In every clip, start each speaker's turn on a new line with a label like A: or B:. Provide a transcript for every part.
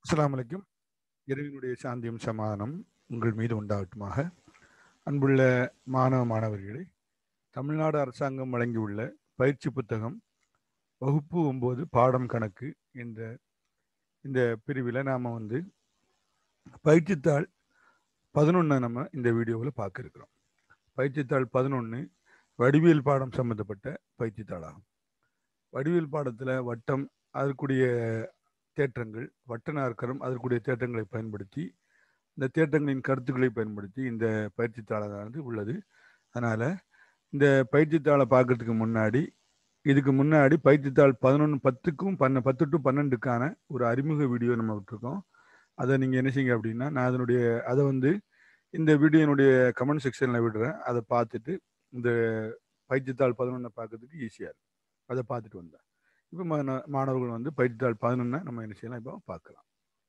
A: அஸ்ஸலாமு அலைக்கும் இறைவனுடைய சாந்தியும் சமாதானம் உங்கள் மீது உண்டாகட்டுமாக அன்புள்ள மாணவ மாணவர்களே தமிழ்நாடு அரசாங்கம் வழங்கியுள்ள பயிற்சி புத்தகம் வகுப்பு ஒன்பது பாடம் கணக்கு என்ற இந்த பிரிவில் நாம் வந்து பயிற்சித்தாள் பதினொன்றை நம்ம இந்த வீடியோவில் பார்க்க இருக்கிறோம் பயிற்சித்தாள் பதினொன்று வடிவியல் பாடம் சம்மந்தப்பட்ட பயிற்சித்தாளாகும் வடிவியல் பாடத்தில் வட்டம் அதற்குரிய தேற்றங்கள் வட்ட நாற்கரம் அதற்குரிய தேற்றங்களை பயன்படுத்தி இந்த தேற்றங்களின் கருத்துக்களை பயன்படுத்தி இந்த பயிற்சித்தாளானது உள்ளது அதனால் இந்த பயிற்சித்தாளை பார்க்கறதுக்கு முன்னாடி இதுக்கு முன்னாடி பயிற்சித்தாள் பதினொன்று பத்துக்கும் பன்ன பத்து டு பன்னெண்டுக்கான ஒரு அறிமுக வீடியோ நம்ம விட்டுருக்கோம் அதை நீங்கள் என்ன செய்யுங்க அப்படின்னா நான் அதனுடைய அதை வந்து இந்த வீடியோனுடைய கமெண்ட் செக்ஷனில் விடுறேன் அதை பார்த்துட்டு இந்த பயிற்சித்தாள் பதினொன்றை பார்க்கறதுக்கு ஈஸியாக இருக்கும் அதை பார்த்துட்டு வந்தேன் இப்போ மாணவர்கள் வந்து பயிற்சித்தாள் பதினொன்றை நம்ம என்ன செய்யலாம் இப்போ பார்க்கலாம்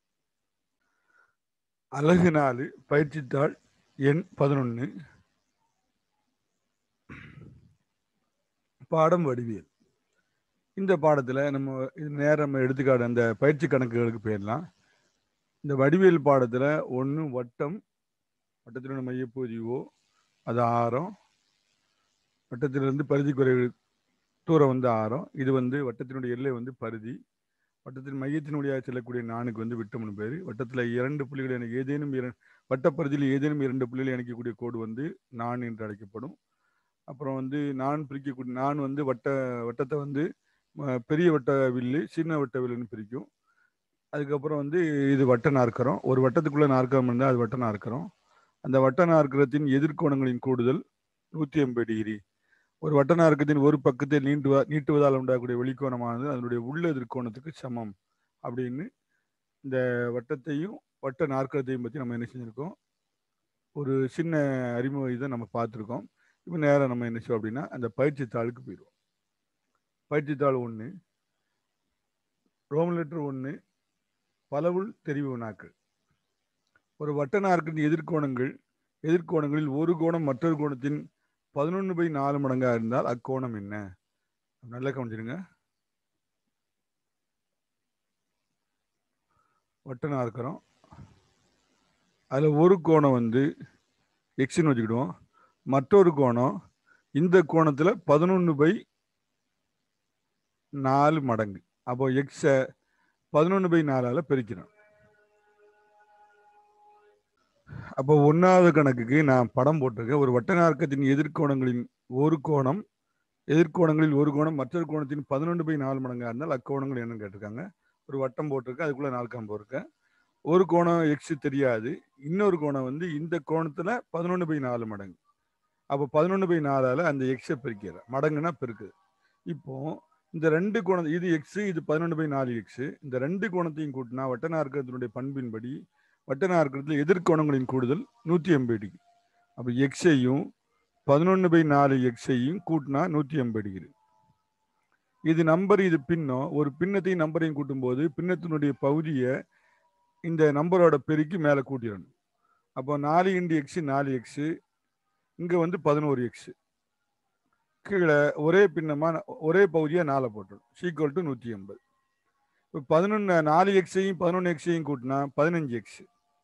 A: அழகு நாலு பயிற்சித்தாள் எண் பதினொன்று பாடம் வடிவியல் இந்த பாடத்தில் நம்ம இது நேரம் நம்ம எடுத்துக்காட்டு அந்த பயிற்சி கணக்குகளுக்கு போயிடலாம் இந்த வடிவியல் பாடத்தில் ஒன்று வட்டம் வட்டத்தினுடைய மையப்பகுதியோ அது ஆரம் வட்டத்திலிருந்து பருதி குறைவு தூரம் வந்து ஆரம் இது வந்து வட்டத்தினுடைய எல்லை வந்து பருதி வட்டத்தின் மையத்தினுடைய செல்லக்கூடிய நானுக்கு வந்து விட்டம்னு பேர் வட்டத்தில் இரண்டு புள்ளிகள் எனக்கு ஏதேனும் இர வட்டப்பருதியில் ஏதேனும் இரண்டு புள்ளிகளை இணைக்கக்கூடிய கோடு வந்து நான் என்று அழைக்கப்படும் அப்புறம் வந்து நான் பிரிக்கக்கூடிய நான் வந்து வட்ட வட்டத்தை வந்து பெரிய வட்ட வில்லு சின்ன வட்ட வில்லுன்னு பிரிக்கும் அதுக்கப்புறம் வந்து இது வட்ட நாற்கரம் ஒரு வட்டத்துக்குள்ளே நாற்கரம் இருந்தால் அது வட்ட நாற்கரம் அந்த வட்ட நாற்கரத்தின் எதிர்கோணங்களின் கூடுதல் நூற்றி எண்பது டிகிரி ஒரு வட்ட நாற்கத்தின் ஒரு பக்கத்தை நீண்டுவா நீட்டுவதால் உண்டாகக்கூடிய வெளிக்கோணமானது அதனுடைய உள்ள எதிர்கோணத்துக்கு சமம் அப்படின்னு இந்த வட்டத்தையும் வட்ட நாற்கரத்தையும் பற்றி நம்ம என்ன செஞ்சுருக்கோம் ஒரு சின்ன அறிமுக இதை நம்ம பார்த்துருக்கோம் இப்போ நேரம் நம்ம என்ன செய்வோம் அப்படின்னா அந்த பயிற்சி தாளுக்கு போயிடுவோம் பயிற்சி தாள் ஒன்று ரோமன் லெட்டர் ஒன்று பலவுள் தெரிவு வினாக்கள் ஒரு வட்ட நாற்கத்தின் எதிர்கோணங்கள் எதிர்கோணங்களில் ஒரு கோணம் மற்றொரு கோணத்தின் பதினொன்று பை நாலு மடங்கா இருந்தால் அக்கோணம் என்ன நல்லா கவனிச்சிருங்க வட்டனா இருக்கிறோம் அதில் ஒரு கோணம் வந்து எக்ஸ்ன்னு வச்சுக்கிடுவோம் மற்றொரு கோணம் இந்த கோணத்தில் பதினொன்று பை நாலு மடங்கு அப்போ எக்ஸை பதினொன்று பை நாலால் பெருக்கிறோம் அப்போ ஒன்றாவது கணக்குக்கு நான் படம் போட்டிருக்கேன் ஒரு வட்ட நாற்கத்தின் எதிர்கோணங்களின் ஒரு கோணம் எதிர்கோணங்களில் ஒரு கோணம் மற்றொரு கோணத்தின் பதினொன்று பை நாலு மடங்காக இருந்தால் அக்கோணங்கள் என்னன்னு கேட்டிருக்காங்க ஒரு வட்டம் போட்டிருக்கேன் அதுக்குள்ளே நாற்காம் போட்டிருக்கேன் ஒரு கோணம் எக்ஸ் தெரியாது இன்னொரு கோணம் வந்து இந்த கோணத்தில் பதினொன்று பை நாலு மடங்கு அப்போ பதினொன்று பை நாலால் அந்த எக்ஸை பெருக்கிற மடங்குனா பெருக்குது இப்போ இந்த ரெண்டு கோணம் இது எக்ஸு இது பதினொன்று பை நாலு எக்ஸு இந்த ரெண்டு கோணத்தையும் கூட்டினா வட்ட நாற்கத்தினுடைய பண்பின்படி வட்ட நாற்கரத்தில் எதிர்கோணங்களின் கூடுதல் நூற்றி எண்பது டிகிரி அப்போ எக்ஸையும் பதினொன்று பை நாலு எக்ஸையும் கூட்டினா நூற்றி எண்பது டிகிரி இது நம்பர் இது பின்னம் ஒரு பின்னத்தையும் நம்பரையும் கூட்டும்போது பின்னத்தினுடைய பகுதியை இந்த நம்பரோட பெருக்கி மேலே கூட்டிடணும் அப்போ நாலு இண்டு எக்ஸு நாலு எக்ஸு இங்கே வந்து பதினோரு எக்ஸு கீழே ஒரே பின்னமாக ஒரே பகுதியாக நாலை போட்டுடும் சீக்வல் டு நூற்றி எண்பது இப்போ பதினொன்று நாலு எக்ஸையும் பதினொன்று எக்ஸையும் கூட்டினா பதினஞ்சு எக்ஸு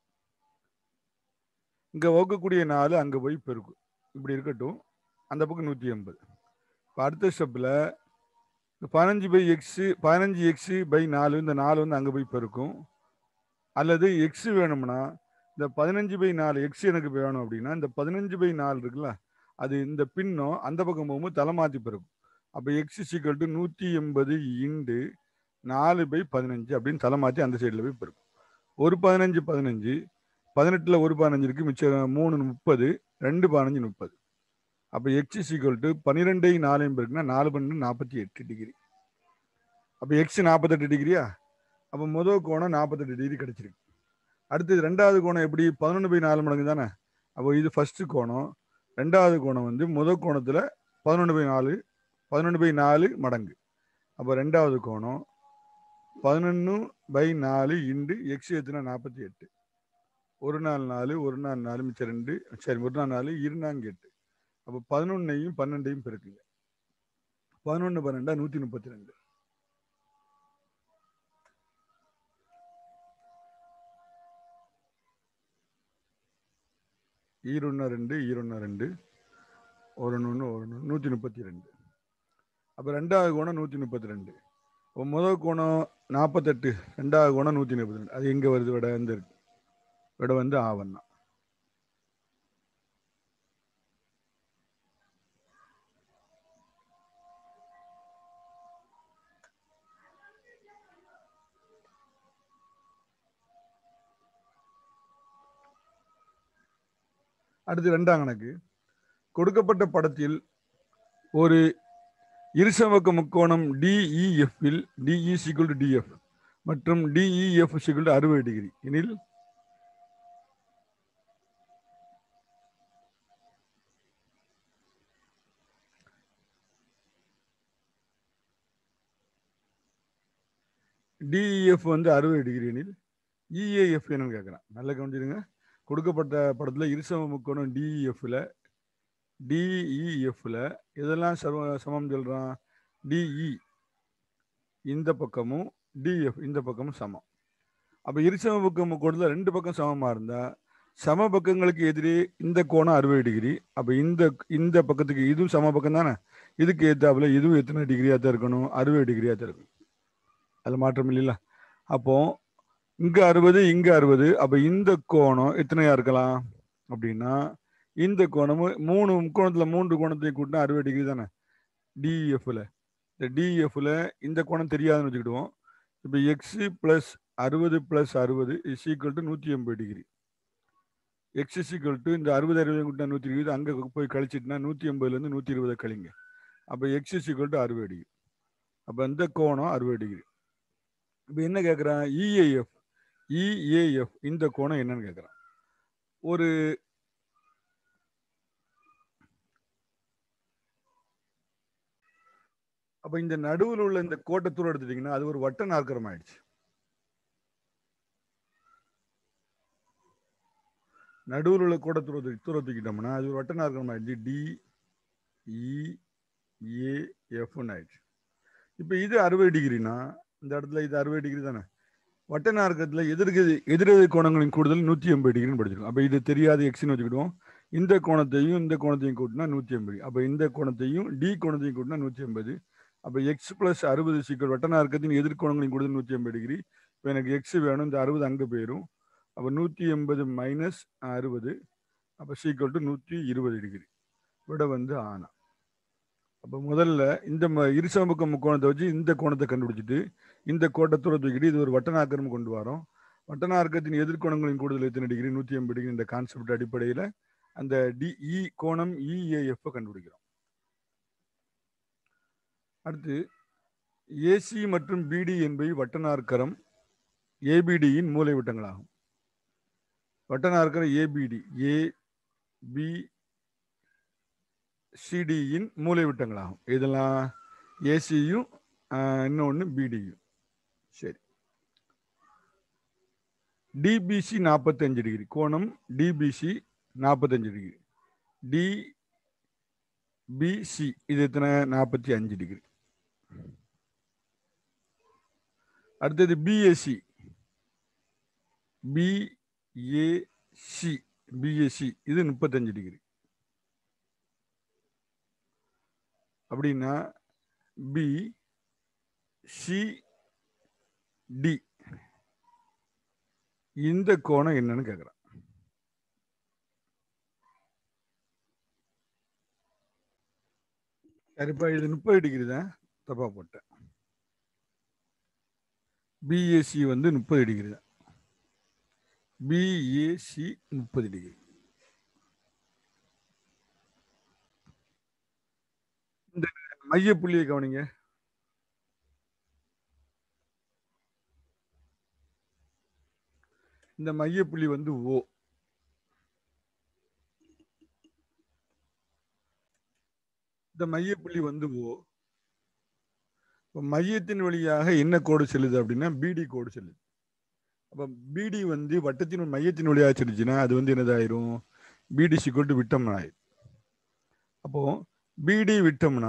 A: இங்கே வகுக்கக்கூடிய நாலு அங்கே போய் பெருக்கும் இப்படி இருக்கட்டும் அந்த பக்கம் நூற்றி எண்பது இப்போ அடுத்த ஸ்டெப்பில் பதினஞ்சு பை எக்ஸு பதினஞ்சு எக்ஸு பை நாலு இந்த நாலு வந்து அங்கே போய் பெருக்கும் அல்லது எக்ஸு வேணும்னா இந்த பதினஞ்சு பை நாலு எக்ஸ் எனக்கு வேணும் அப்படின்னா இந்த பதினஞ்சு பை நாலு இருக்குல்ல அது இந்த பின்னம் அந்த பக்கம் போகும்போது தலை மாற்றி பெருக்கும் அப்போ எக்ஸ் சீக்கிரம் டு நூற்றி எண்பது இண்டு நாலு பை பதினஞ்சு அப்படின்னு தலை மாற்றி அந்த சைடில் போய் பெருக்கும் ஒரு பதினஞ்சு பதினஞ்சு பதினெட்டில் ஒரு பதினஞ்சு இருக்குது மிச்சம் மூணு முப்பது ரெண்டு பதினஞ்சு முப்பது அப்போ எக்ஸ் சீக்வல் டு பன்னிரெண்டையும் நாலையும் பெருக்குன்னா நாலு பன்னெண்டு நாற்பத்தி எட்டு டிகிரி அப்போ எக்ஸ் நாற்பத்தெட்டு டிகிரியா அப்போ முதல் கோணம் நாற்பத்தெட்டு டிகிரி கிடச்சிருக்கு அடுத்தது ரெண்டாவது கோணம் எப்படி பதினொன்று பை நாலு மடங்கு தானே அப்போ இது ஃபஸ்ட்டு கோணம் ரெண்டாவது கோணம் வந்து முதல் கோணத்தில் பதினொன்று பை நாலு பதினொன்று பை நாலு மடங்கு அப்போ ரெண்டாவது கோணம் பதினொன்று பை நாலு இண்டு எக்ஸ் எத்துனா நாற்பத்தி எட்டு ஒரு நாள் நாலு ஒரு நாள் நாலு மிச்சம் ரெண்டு சரி ஒரு நாள் நாலு இருநாங்க எட்டு அப்போ பதினொன்னையும் பன்னெண்டையும் பெருக்குங்க பதினொன்று பன்னெண்டா நூற்றி முப்பத்தி ரெண்டு ஈரொன்று ரெண்டு ஈரொன்று ரெண்டு ஒரு ஒன்று ஒரு ஒன்று நூற்றி முப்பத்தி ரெண்டு அப்போ ரெண்டாவது கோணம் நூற்றி முப்பத்தி ரெண்டு இப்போ முதல் கோணம் நாற்பத்தெட்டு ரெண்டாவது கோணம் நூற்றி முப்பத்தி ரெண்டு அது எங்கே வருது விட வந்து இருக்கு விட வந்து ஆவண்ணா அடுத்து ரெண்டாம் கணக்கு கொடுக்கப்பட்ட படத்தில் ஒரு இருசமக்க முக்கோணம் டிஇஎஃப்பில் டிஇ சிக்குள் டு டிஎஃப் மற்றும் டிஇஎஃப் சிக்குள் டு அறுபது டிகிரி எனில் டிஇஎஃப் வந்து அறுபது டிகிரி எனில் இஏஎஃப் என்னன்னு கேட்குறான் நல்லா கவனிச்சிடுங்க கொடுக்கப்பட்ட படத்தில் இருசம முக்கோணம் டிஇஎஃப்ல டிஇஎஃப்ல இதெல்லாம் சம சமம் சொல்கிறான் டிஇ இந்த பக்கமும் டிஎஃப் இந்த பக்கமும் சமம் அப்போ இருசம பக்கம் முக்கோணத்தில் ரெண்டு பக்கம் சமமாக இருந்தால் சம பக்கங்களுக்கு எதிரே இந்த கோணம் அறுபது டிகிரி அப்போ இந்த இந்த பக்கத்துக்கு இதுவும் சம பக்கம் தானே இதுக்கு ஏற்றாப்புல இதுவும் எத்தனை டிகிரியாக தான் இருக்கணும் அறுபது டிகிரியாக தான் இருக்கணும் அதில் மாற்றம் இல்லைல்ல அப்போ இங்கே அறுபது இங்கே அறுபது அப்போ இந்த கோணம் எத்தனையா இருக்கலாம் அப்படின்னா இந்த கோணமும் மூணு முக்கோணத்தில் மூன்று கோணத்தையும் கூட்டினா அறுபது டிகிரி தானே டிஎஃப்ல இந்த டிஎஃப்ல இந்த கோணம் தெரியாதுன்னு வச்சுக்கிடுவோம் இப்போ எக்ஸு ப்ளஸ் அறுபது ப்ளஸ் அறுபது இஸ் ஈக்குவல் டு நூற்றி எண்பது degree x is equal to இந்த அறுபது அறுபது கூட்டினா நூற்றி இருபது அங்கே போய் கழிச்சிட்டுனா நூற்றி எண்பதுலேருந்து நூற்றி இருபதை கழிங்க அப்போ எக்ஸ் இஸ் ஈக்குவல் டு அறுபது டிகிரி அப்போ இந்த கோணம் அறுபது டிகிரி இப்போ என்ன கேட்குறான் இஏஎஃப் இஏஎஃப் இந்த கோணம் என்னன்னு கேட்குறான் ஒரு அப்ப இந்த நடுவில் உள்ள இந்த கோட்டை தூரம் எடுத்துட்டீங்கன்னா அது ஒரு வட்ட நாற்கரம் ஆயிடுச்சு நடுவில் உள்ள கோட்டை தூரத்தை தூரம் தூக்கிட்டோம்னா அது ஒரு வட்ட நாற்கரம் ஆயிடுச்சு டி இ ஏ எஃப்னு ஆயிடுச்சு இப்போ இது அறுபது டிகிரினா இந்த இடத்துல இது அறுபது டிகிரி தானே வட்ட நாற்கரத்தில் எதிர்க்கு எதிரெதிர் கோணங்களின் கூடுதல் நூற்றி எண்பது டிகிரின்னு படிச்சிருக்கோம் அப்போ இது தெரியாத எக்ஸ்னு வச்சுக்கிடுவோம் இந்த கோணத்தையும் இந்த கோணத்தையும் கூட்டினா நூற்றி எண்பது அப்போ இந்த கோணத்தையும் டி கோணத்தையும் கூட்டினா நூற்றி எண்பது அப்போ எக்ஸ் ப்ளஸ் அறுபது சீக்கிரம் வட்டனா இருக்கத்தின் எதிர்கோணங்களின் கூடுதல் நூற்றி எண்பது டிகிரி இப்போ எனக்கு எக்ஸ் வேணும் இந்த அறுபது அங்கே போயிடும் அப்போ நூற்றி எண்பது மைனஸ் அறுபது அப்போ சீக்கிரம் டு நூற்றி இருபது டிகிரி விட வந்து ஆனா அப்போ முதல்ல இந்த ம இருசமபக்க முக்கோணத்தை வச்சு இந்த கோணத்தை கண்டுபிடிச்சிட்டு இந்த கோட்டை தூர தூக்கிட்டு இது ஒரு வட்டநாக்கரம் கொண்டு வரோம் வட்டநார்க்கத்தின் எதிர்கோணங்களின் கூடுதல் எத்தனை டிகிரி நூற்றி எண்பது டிகிரி இந்த கான்செப்ட் அடிப்படையில் அந்த டிஇ கோணம் இஏஎஃப் கண்டுபிடிக்கிறோம் அடுத்து ஏசி மற்றும் பிடி என்பவை வட்டநாற்கரம் ஏபிடியின் மூலை விட்டங்களாகும் வட்டநாற்கரம் ஏபிடி ஏ பி சிடியின் மூலை விட்டங்களாகும் இதெல்லாம் ஏசியும் இன்னொன்று பிடியும் சரி டிபிசி நாற்பத்தஞ்சு டிகிரி கோணம் டிபிசி நாற்பத்தஞ்சு டிகிரி டிபிசி இது எத்தனை நாற்பத்தி அஞ்சு டிகிரி அடுத்தது பிஎஸ்சி பிஏசி பிஎஸ்சி இது முப்பத்தஞ்சு டிகிரி அப்படின்னா பி சி டி இந்த கோணம் என்னன்னு கேட்குறான் சரிப்பா இது முப்பது டிகிரி தான் தப்பா போட்டேன் பிஏசி வந்து முப்பது டிகிரி தான் பிஏசி முப்பது டிகிரி இந்த மைய புள்ளியை கவனிங்க இந்த மைய புள்ளி வந்து ஓ இந்த மைய புள்ளி வந்து ஓ இப்போ மையத்தின் வழியாக என்ன கோடு செல்லுது அப்படின்னா பிடி கோடு செல்லுது அப்போ பிடி வந்து வட்டத்தின் மையத்தின் வழியாக செல்லுச்சுன்னா அது வந்து என்னதாயிரும் பிடி சிக்கோட்டு விட்டம் ஆயிரும் அப்போ பிடி விட்டோம்னா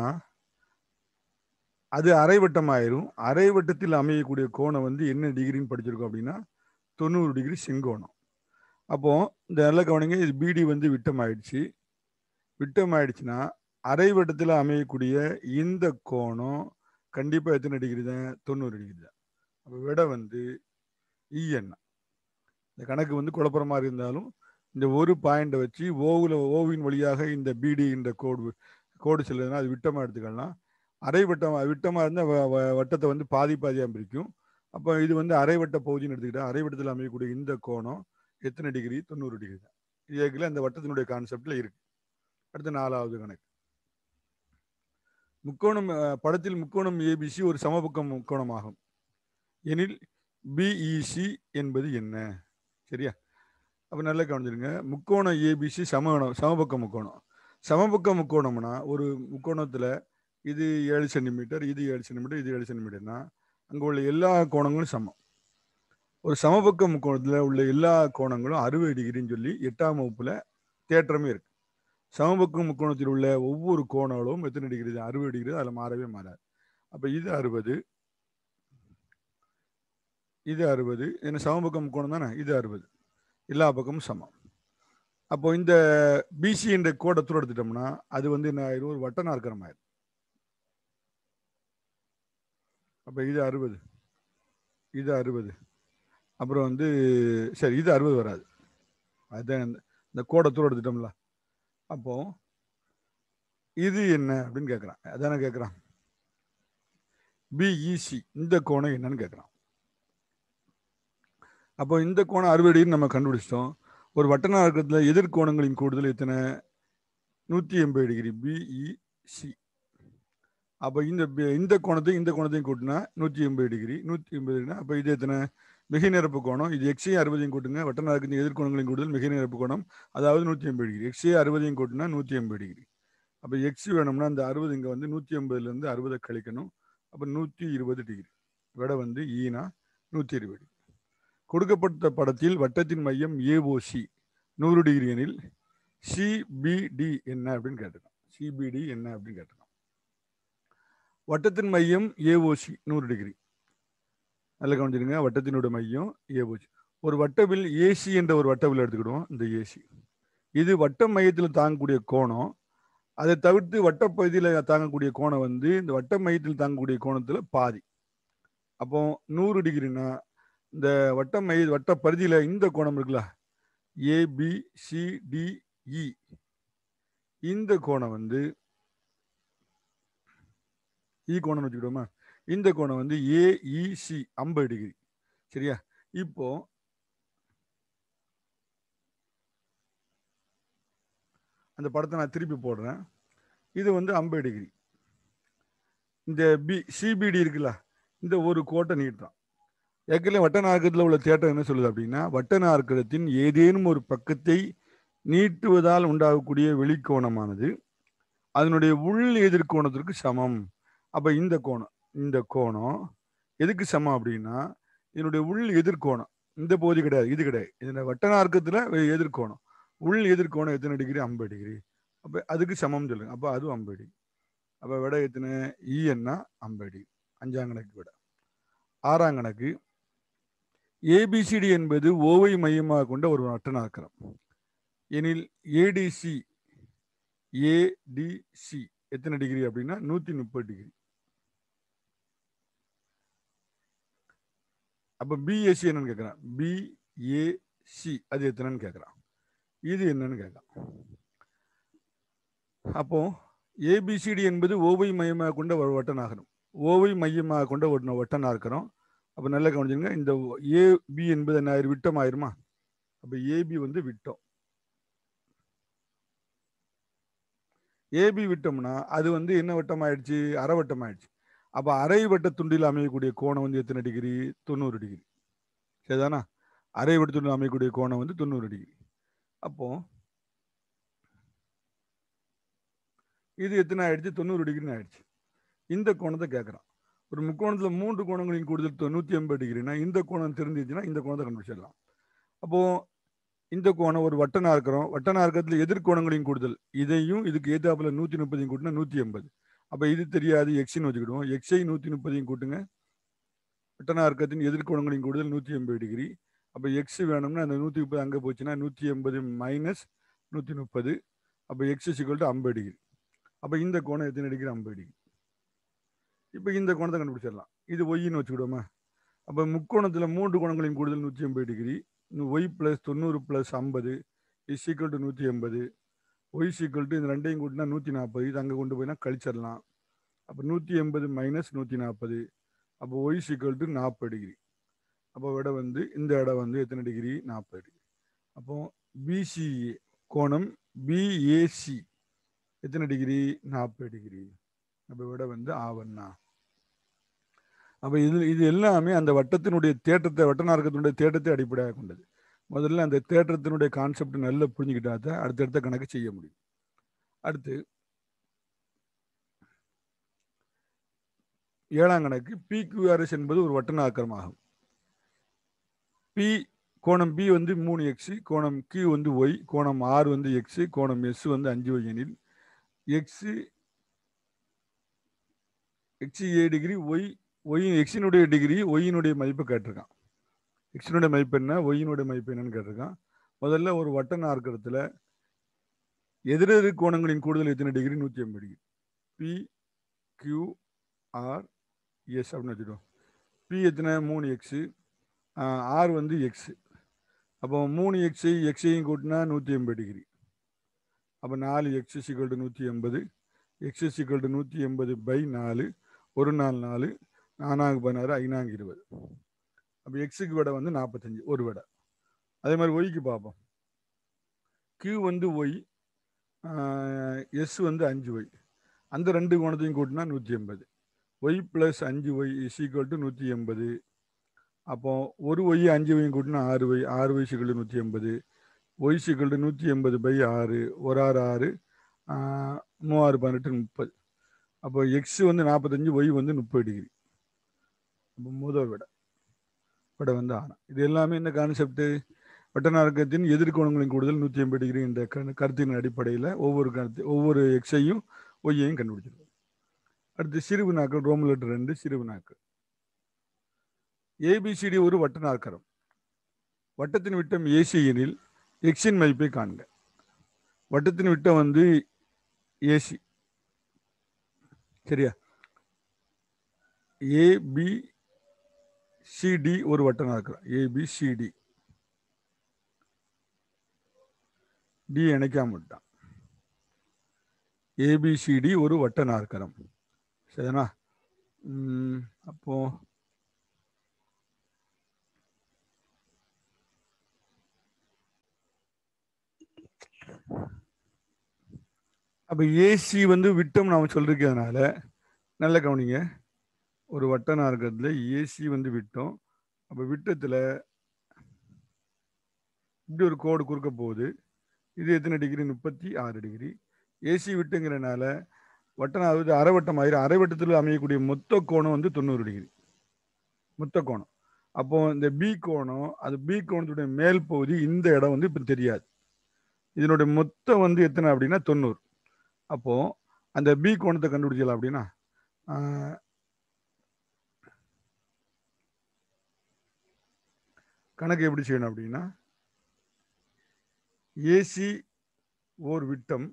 A: அது அரை வட்டம் ஆயிரும் அரை வட்டத்தில் அமையக்கூடிய கோணம் வந்து என்ன டிகிரின்னு படிச்சிருக்கோம் அப்படின்னா தொண்ணூறு டிகிரி செங்கோணம் அப்போ இந்த நல்ல கவனிங்க இது பிடி வந்து விட்டம் ஆயிடுச்சு விட்டம் ஆயிடுச்சுன்னா அரை வட்டத்தில் அமையக்கூடிய இந்த கோணம் கண்டிப்பாக எத்தனை டிகிரி தான் தொண்ணூறு டிகிரி தான் அப்போ விட வந்து இஎன் இந்த கணக்கு வந்து குழப்பற மாதிரி இருந்தாலும் இந்த ஒரு பாயிண்டை வச்சு ஓவில் ஓவின் வழியாக இந்த பிடி இந்த கோடு கோடு செல்லுதுன்னா அது விட்டமாக எடுத்துக்கலாம் அரை வட்டம் விட்டமாக இருந்தால் வட்டத்தை வந்து பாதி பாதியாக பிரிக்கும் அப்போ இது வந்து அரை வட்ட பகுதின்னு எடுத்துக்கிட்டா அரை வட்டத்தில் அமையக்கூடிய இந்த கோணம் எத்தனை டிகிரி தொண்ணூறு டிகிரி தான் இது ஏற்கனவே அந்த வட்டத்தினுடைய கான்செப்டில் இருக்கு அடுத்து நாலாவது கணக்கு முக்கோணம் அஹ், படத்தில் முக்கோணம் ஏபிசி ஒரு சமபக்கம் முக்கோணமாகும் எனில் பிஇசி என்பது என்ன சரியா அப்போ நல்லா கவனிச்சிருங்க முக்கோணம் ஏபிசி சம சமபக்க முக்கோணம் சமபக்க முக்கோணம்னா ஒரு முக்கோணத்தில் இது ஏழு சென்டிமீட்டர் இது ஏழு சென்டிமீட்டர் இது ஏழு சென்டிமீட்டர்னா அங்கே உள்ள எல்லா கோணங்களும் சமம் ஒரு சமபக்க முக்கோணத்தில் உள்ள எல்லா கோணங்களும் அறுபது டிகிரின்னு சொல்லி எட்டாம் வகுப்புல தேற்றமே இருக்கு சமபக்க முக்கோணத்தில் உள்ள ஒவ்வொரு கோணங்களும் எத்தனை டிகிரி தான் அறுபது டிகிரி தான் அதில் மாறவே மாறாது அப்போ இது அறுபது இது அறுபது என்ன சமபக்க முக்கோணம் தானே இது அறுபது எல்லா பக்கமும் சமம் அப்போ இந்த பிசி என்ற கோடை தூரம் எடுத்துட்டோம்னா அது வந்து என்ன ஆயிரும் ஒரு வட்ட நாற்கரம் ஆயிரும் அப்போ இது அறுபது இது அறுபது அப்புறம் வந்து சரி இது அறுபது வராது அதுதான் இந்த- இந்த கோடை தூரம் எடுத்துட்டோம்ல அப்போ இது என்ன அப்படின்னு கேட்குறான் அதானே கேட்குறான் பிஇசி இந்த கோணம் என்னன்னு கேட்குறான் அப்போ இந்த கோணம் அறுபது டிகிரி நம்ம கண்டுபிடிச்சிட்டோம் ஒரு வட்டநாற்கத்தில் எதிர்கோணங்களின் கூடுதல் எத்தனை நூற்றி எண்பது டிகிரி பிஇசி அப்போ இந்த பி- இந்த கோணத்தையும் இந்த கோணத்தையும் கூட்டினா நூற்றி எண்பது டிகிரி நூற்றி எண்பது டிகிரி அப்போ இது எத்தனை மிகை நிரப்பு கோணம் இது எக்ஸே அறுபதையும் கூட்டுங்க வட்டநாற்கத்தின் எதிர்கோணங்களின் கூடுதல் மிகை நிரப்பு கோணம் அதாவது நூற்றி எண்பது டிகிரி எக்ஸே அறுபதையும் கூட்டினா நூற்றி எண்பது டிகிரி அப்போ எக்ஸ் வேணும்னா அந்த அறுபது இங்கே வந்து நூற்றி எண்பதுலேருந்து அறுபதை கழிக்கணும் அப்போ நூற்றி இருபது டிகிரி விட வந்து ஈனா நூற்றி இருபது டிகிரி கொடுக்கப்பட்ட படத்தில் வட்டத்தின் மையம் ஏஓசி நூறு டிகிரி எனில் சிபிடி என்ன அப்படின்னு கேட்டிருக்கான் சிபிடி என்ன அப்படின்னு கேட்டிருக்கான் வட்டத்தின் மையம் ஏஓசி நூறு டிகிரி நல்லா கவனிச்சிருங்க வட்டத்தினுடைய மையம் ஏஓசி ஒரு வட்டவில் ஏசி என்ற ஒரு வட்டவில் எடுத்துக்கிடுவோம் இந்த ஏசி இது வட்ட மையத்தில் தாங்கக்கூடிய கோணம் அதை தவிர்த்து வட்டப்பகுதியில் தாங்கக்கூடிய கோணம் வந்து இந்த வட்ட மையத்தில் தாங்கக்கூடிய கோணத்தில் பாதி அப்போ நூறு டிகிரினா இந்த வட்ட மைய வட்ட பரிதியில் இந்த கோணம் இருக்குல்ல ஏபிசிடிஇ இந்த கோணம் வந்து இ கோணம்னு வச்சுக்கிட்டோமா இந்த கோணம் வந்து ஏஇசி ஐம்பது டிகிரி சரியா இப்போ அந்த படத்தை நான் திருப்பி போடுறேன் இது வந்து ஐம்பது டிகிரி இந்த பி சிபிடி இருக்குல்ல இந்த ஒரு கோட்டை நீட்டுறான் ஏற்கனவே வட்ட நாற்கரத்தில் உள்ள தேட்டம் என்ன சொல்லுது அப்படின்னா வட்ட நாற்கரத்தின் ஏதேனும் ஒரு பக்கத்தை நீட்டுவதால் உண்டாகக்கூடிய வெளிக்கோணமானது அதனுடைய உள் எதிர்கோணத்திற்கு சமம் அப்ப இந்த கோணம் இந்த கோணம் எதுக்கு சமம் அப்படின்னா இதனுடைய உள் எதிர்கோணம் இந்த பகுதி கிடையாது இது கிடையாது இந்த வட்ட நாற்கத்துல எதிர்கோணம் உள் எதிர்கோணம் எத்தனை டிகிரி ஐம்பது டிகிரி அப்ப அதுக்கு சமம் சொல்லுங்க அப்ப அதுவும் ஐம்பது டிகிரி அப்ப விட எத்தனை ஈஎன்னா ஐம்பது டிகிரி அஞ்சாம் கணக்கு விட ஆறாம் கணக்கு ஏபிசிடி என்பது ஓவை மையமாக கொண்ட ஒரு வட்ட நாற்கரம் எனில் ஏடிசி ஏடிசி எத்தனை டிகிரி அப்படின்னா நூத்தி முப்பது டிகிரி அப்ப பிஎஸ்சி என்னன்னு கேட்குறான் பிஏசி அது எத்தனைன்னு கேட்குறான் இது என்னன்னு கேட்குறான் அப்போ ஏபிசிடி என்பது ஓவை மையமாக கொண்ட ஒரு வட்ட நாகரம் ஓவை மையமாக கொண்ட ஒரு வட்ட நாற்கரம் அப்போ நல்லா கவனிச்சுங்க இந்த ஏபி என்பது என்ன ஆயிரும் விட்டம் ஆயிருமா அப்போ ஏபி வந்து விட்டம் ஏபி விட்டோம்னா அது வந்து என்ன வட்டம் ஆயிடுச்சு அரை வட்டம் ஆயிடுச்சு அப்போ அரை வட்ட துண்டில் அமையக்கூடிய கோணம் வந்து எத்தனை டிகிரி தொண்ணூறு டிகிரி சரிதானா அரை வட்ட துண்டில் அமையக்கூடிய கோணம் வந்து தொண்ணூறு டிகிரி அப்போ இது எத்தனை ஆயிடுச்சு தொண்ணூறு டிகிரின்னு ஆயிடுச்சு இந்த கோணத்தை கேட்குறான் ஒரு முக்கோணத்தில் மூன்று கோணங்களின் கூடுதல் தொண்ணூற்றி எண்பது டிகிரினா இந்த கோணம் தெரிஞ்சிச்சுன்னா இந்த கோணத்தை கண்டுபிடிச்சிடலாம் அப்போ இந்த கோணம் ஒரு வட்ட நாற்கரம் வட்ட நாற்கரத்தில் எதிர்கோணங்களின் கூடுதல் இதையும் இதுக்கு ஏத்தாப்புல நூற்றி முப்பதையும் கூட்டினா நூற்றி எண்பது அப்போ இது தெரியாது எக்ஸ்ன்னு வச்சுக்கிடுவோம் எக்ஸை நூற்றி முப்பதையும் கூட்டுங்க வட்ட நாற்கரத்தின் எதிர்கோணங்களின் கூடுதல் நூற்றி எண்பது டிகிரி அப்போ எக்ஸ் வேணும்னா அந்த நூற்றி முப்பது அங்கே போச்சுன்னா நூற்றி எண்பது மைனஸ் நூற்றி முப்பது அப்போ எக்ஸ் சிக்கல் டு ஐம்பது டிகிரி அப்போ இந்த கோணம் எத்தனை டிகிரி ஐம்பது டிகிரி இப்போ இந்த கோணத்தை கண்டுபிடிச்சிடலாம் இது ஒய்ன்னு வச்சுக்கிடுவோமா அப்போ முக்கோணத்தில் மூன்று கோணங்களின் கூடுதல் நூற்றி எண்பது டிகிரி ஒய் ப்ளஸ் தொண்ணூறு ப்ளஸ் ஐம்பது இஸ் ஈக்குவல் டு நூற்றி எண்பது ஒய் சீக்குவல் டு இந்த ரெண்டையும் கூட்டினா நூற்றி நாற்பது இது அங்கே கொண்டு போயினா கழிச்சிடலாம் அப்போ நூற்றி எண்பது மைனஸ் நூற்றி நாற்பது அப்போ ஒய் சீக்குவல் டு நாற்பது டிகிரி அப்போ விட வந்து இந்த இடம் வந்து எத்தனை டிகிரி நாற்பது டிகிரி அப்போ பிசிஏ கோணம் பிஏசி எத்தனை டிகிரி நாற்பது டிகிரி அப்போ விட வந்து ஆவண்ணா அப்போ இது இது எல்லாமே அந்த வட்டத்தினுடைய தேட்டத்தை வட்டநார்க்கத்தினுடைய தேட்டத்தை அடிப்படையாக கொண்டது முதல்ல அந்த தேற்றத்தினுடைய கான்செப்ட் நல்லா புரிஞ்சுக்கிட்டா தான் அடுத்தடுத்த கணக்கு செய்ய முடியும் அடுத்து ஏழாம் கணக்கு பிக்யூஆர்எஸ் என்பது ஒரு வட்டநாக்கரமாகும் பி கோணம் பி வந்து மூணு எக்ஸு கோணம் கியூ வந்து ஒய் கோணம் ஆர் வந்து எக்ஸு கோணம் எஸ் வந்து அஞ்சு ஒய் எனில் x x A degree y y எக்ஸினுடைய டிகிரி ஒய்யினுடைய மதிப்பை கேட்டிருக்கான் எக்ஸினுடைய மதிப்பு என்ன ஒய்யினுடைய மதிப்பு என்னன்னு கேட்டிருக்கான் முதல்ல ஒரு வட்ட நாற்கரத்தில் எதிரெதிர் கோணங்களின் கூடுதல் எத்தனை டிகிரி நூற்றி ஐம்பது degree P Q R S அப்படின்னு வச்சுட்டோம் பி எத்தனை மூணு எக்ஸு ஆர் வந்து எக்ஸு அப்போ மூணு எக்ஸை எக்ஸையும் கூட்டினா நூற்றி எண்பது டிகிரி அப்போ நாலு எக்ஸ் சிக்கல் டு நூற்றி எண்பது எக்ஸ் சிக்கல் டு நூற்றி எண்பது பை நாலு ஒரு நாள் நாலு நானாங்க பதினாறு ஐநாங்க இருபது அப்போ எக்ஸுக்கு விட வந்து நாற்பத்தஞ்சு ஒரு விடை அதே மாதிரி ஒய்க்கு பார்ப்போம் கியூ வந்து ஒய் எஸ் வந்து அஞ்சு ஒய் அந்த ரெண்டு கோணத்தையும் கூட்டினா நூற்றி எண்பது ஒய் ப்ளஸ் அஞ்சு ஒய் இஸ் ஈக்குவல் டு நூற்றி எண்பது அப்போ ஒரு ஒய் அஞ்சு ஒய்யும் கூட்டினா ஆறு ஒய் ஆறு ஒய் சிக்கல் நூற்றி எண்பது ஒய் சிக்கல் நூற்றி எண்பது பை ஆறு ஒரு ஆறு ஆறு மூவாறு பதினெட்டு முப்பது அப்போ எக்ஸ் வந்து நாற்பத்தஞ்சு ஒய் வந்து முப்பது டிகிரி அப்போ முதல் விட விட வந்து ஆனா இது எல்லாமே என்ன கான்செப்ட் வட்டநார்க்கத்தின் எதிர்கோணங்களின் கூடுதல் நூற்றி எண்பது டிகிரி என்ற கருத்தின் அடிப்படையில் ஒவ்வொரு கருத்து ஒவ்வொரு எக்ஸையும் ஒய்யையும் கண்டுபிடிச்சிருக்கோம் அடுத்து சிறுவு நாக்கள் ரோம் லெட்டர் ரெண்டு சிறுவு நாக்கள் ஏபிசிடி ஒரு வட்ட நாற்கரம் வட்டத்தின் விட்டம் ஏசி எனில் எக்ஸின் மதிப்பை காண்க வட்டத்தின் விட்டம் வந்து ஏசி சரியா ஏபி சிடி ஒரு வட்டம் நாற்கரம் ஏபிசிடி டி இணைக்காம விட்டான் ஏபிசிடி ஒரு வட்ட நாற்கரம் சரிண்ணா அப்போ அப்போ ஏசி வந்து விட்டம் நாம் சொல்லிருக்கிறதுனால நல்ல கவனிங்க ஒரு வட்ட நாற்கரத்தில் ஏசி வந்து விட்டோம் அப்போ விட்டத்தில் இப்படி ஒரு கோடு குறுக்க போகுது இது எத்தனை டிகிரி முப்பத்தி ஆறு டிகிரி ஏசி விட்டுங்கிறனால வட்டம் அதாவது அரைவட்டம் ஆயிரம் அரைவட்டத்தில் அமையக்கூடிய மொத்த கோணம் வந்து தொண்ணூறு டிகிரி மொத்த கோணம் அப்போ இந்த பி கோணம் அது பி கோணத்துடைய மேல் பகுதி இந்த இடம் வந்து இப்போ தெரியாது இதனுடைய மொத்தம் வந்து எத்தனை அப்படின்னா தொண்ணூறு அப்போ அந்த பி கோணத்தை கண்டுபிடிச்சலாம் அப்படின்னா கணக்கு எப்படி செய்யணும் அப்படின்னா ஏசி ஓர் விட்டம்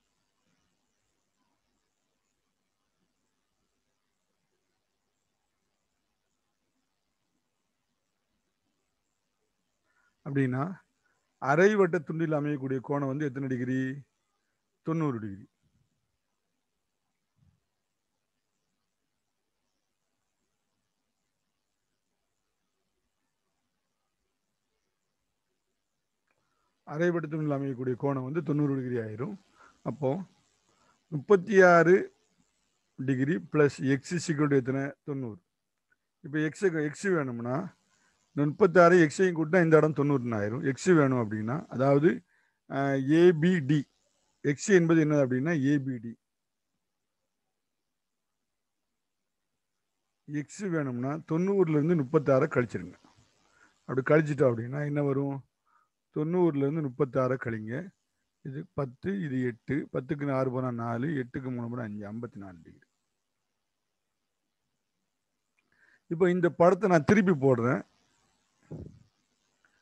A: அப்படின்னா அரை வட்ட துண்டில் அமையக்கூடிய கோணம் வந்து எத்தனை டிகிரி தொண்ணூறு டிகிரி அரை வட்ட துண்டில் அமையக்கூடிய கோணம் வந்து தொண்ணூறு டிகிரி ஆயிரும் அப்போ முப்பத்தி ஆறு டிகிரி ப்ளஸ் எக்ஸ் சிக்கல் எத்தனை தொண்ணூறு இப்போ எக்ஸ் எக்ஸ் வேணும்னா முப்பத்தாறு எக்ஸையும் கூட்டினா இந்த இடம் தொண்ணூறுன்னு ஆயிரும் எக்ஸ் வேணும் அப்படின்னா அதாவது ஏபிடி எக்ஸ் என்பது என்ன அப்படின்னா ஏபிடி எக்ஸ் வேணும்னா தொண்ணூறுலேருந்து முப்பத்தாறை கழிச்சிருங்க அப்படி கழிச்சிட்டோம் அப்படின்னா என்ன வரும் தொண்ணூறுலேருந்து முப்பத்தாறை கழிங்க இது பத்து இது எட்டு பத்துக்கு ஆறு போனால் நாலு எட்டுக்கு மூணு போனால் அஞ்சு ஐம்பத்தி நாலு டிகிரி இப்போ இந்த படத்தை நான் திருப்பி போடுறேன்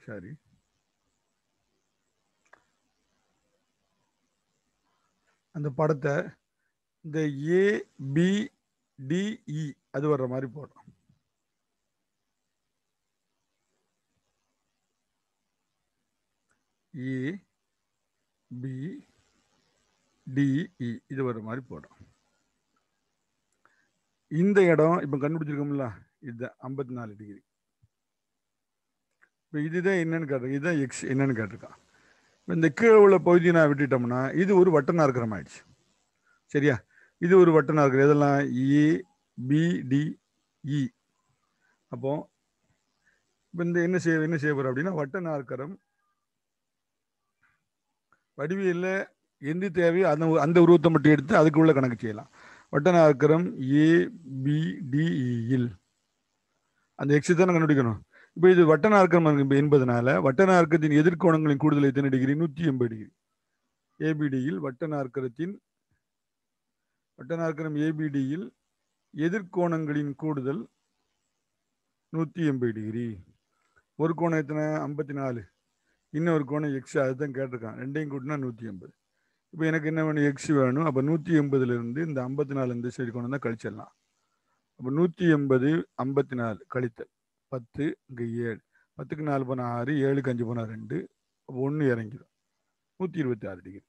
A: சரி அந்த படத்தை இந்த ஏ பி டிஇ அது வர்ற மாதிரி போடுறோம் ஏ பி டிஇ இது வர்ற மாதிரி போடுறோம் இந்த இடம் இப்போ கண்டுபிடிச்சிருக்கோம்ல இதுதான் ஐம்பத்தி நாலு டிகிரி இப்போ இதுதான் என்னன்னு கேட்டிருக்கேன் இதுதான் எக்ஸ் என்னன்னு கேட்டிருக்கான் இப்போ இந்த கீழே உள்ள பகுதியை நான் விட்டுட்டோம்னா இது ஒரு வட்ட நாற்கரம் ஆயிடுச்சு சரியா இது ஒரு வட்ட நாற்கரம் இதெல்லாம் ஏ பி டி இ அப்போ இப்போ இந்த என்ன செய்ய என்ன செய்ய போகிறோம் அப்படின்னா வட்ட நாற்கரம் வடிவியல்ல எந்த தேவையோ அந்த அந்த உருவத்தை மட்டும் எடுத்து அதுக்கு உள்ள கணக்கு செய்யலாம் வட்ட நாற்கரம் ஏ பி டிஇயில் அந்த எக்ஸ் தானே கண்டுபிடிக்கணும் இப்போ இது வட்ட நாற்கரம் என்பதனால வட்ட நாற்கரத்தின் எதிர்கோணங்களின் கூடுதல் எத்தனை டிகிரி நூற்றி எண்பது டிகிரி ஏபிடியில் வட்ட நாற்கரத்தின் வட்ட நாற்கரம் ஏபிடியில் எதிர்கோணங்களின் கூடுதல் நூற்றி எண்பது டிகிரி ஒரு கோணம் எத்தனை ஐம்பத்தி நாலு இன்னொரு கோணம் எக்ஸ் அதுதான் கேட்டிருக்கான் ரெண்டையும் கூட்டினா நூற்றி எண்பது இப்போ எனக்கு என்ன வேணும் எக்ஸ் வேணும் அப்போ நூற்றி எண்பதுலேருந்து இந்த ஐம்பத்தி நாலு இந்த சைடு கொண்டு தான் கழிச்சிடலாம் அப்போ நூற்றி எண்பது ஐம்பத்தி நாலு கழித்தல் பத்து இங்கே ஏழு பத்துக்கு நாலு போனால் ஆறு ஏழுக்கு அஞ்சு போனால் ரெண்டு அப்போ ஒன்று இறங்கிடும் நூற்றி இருபத்தி ஆறு டிகிரி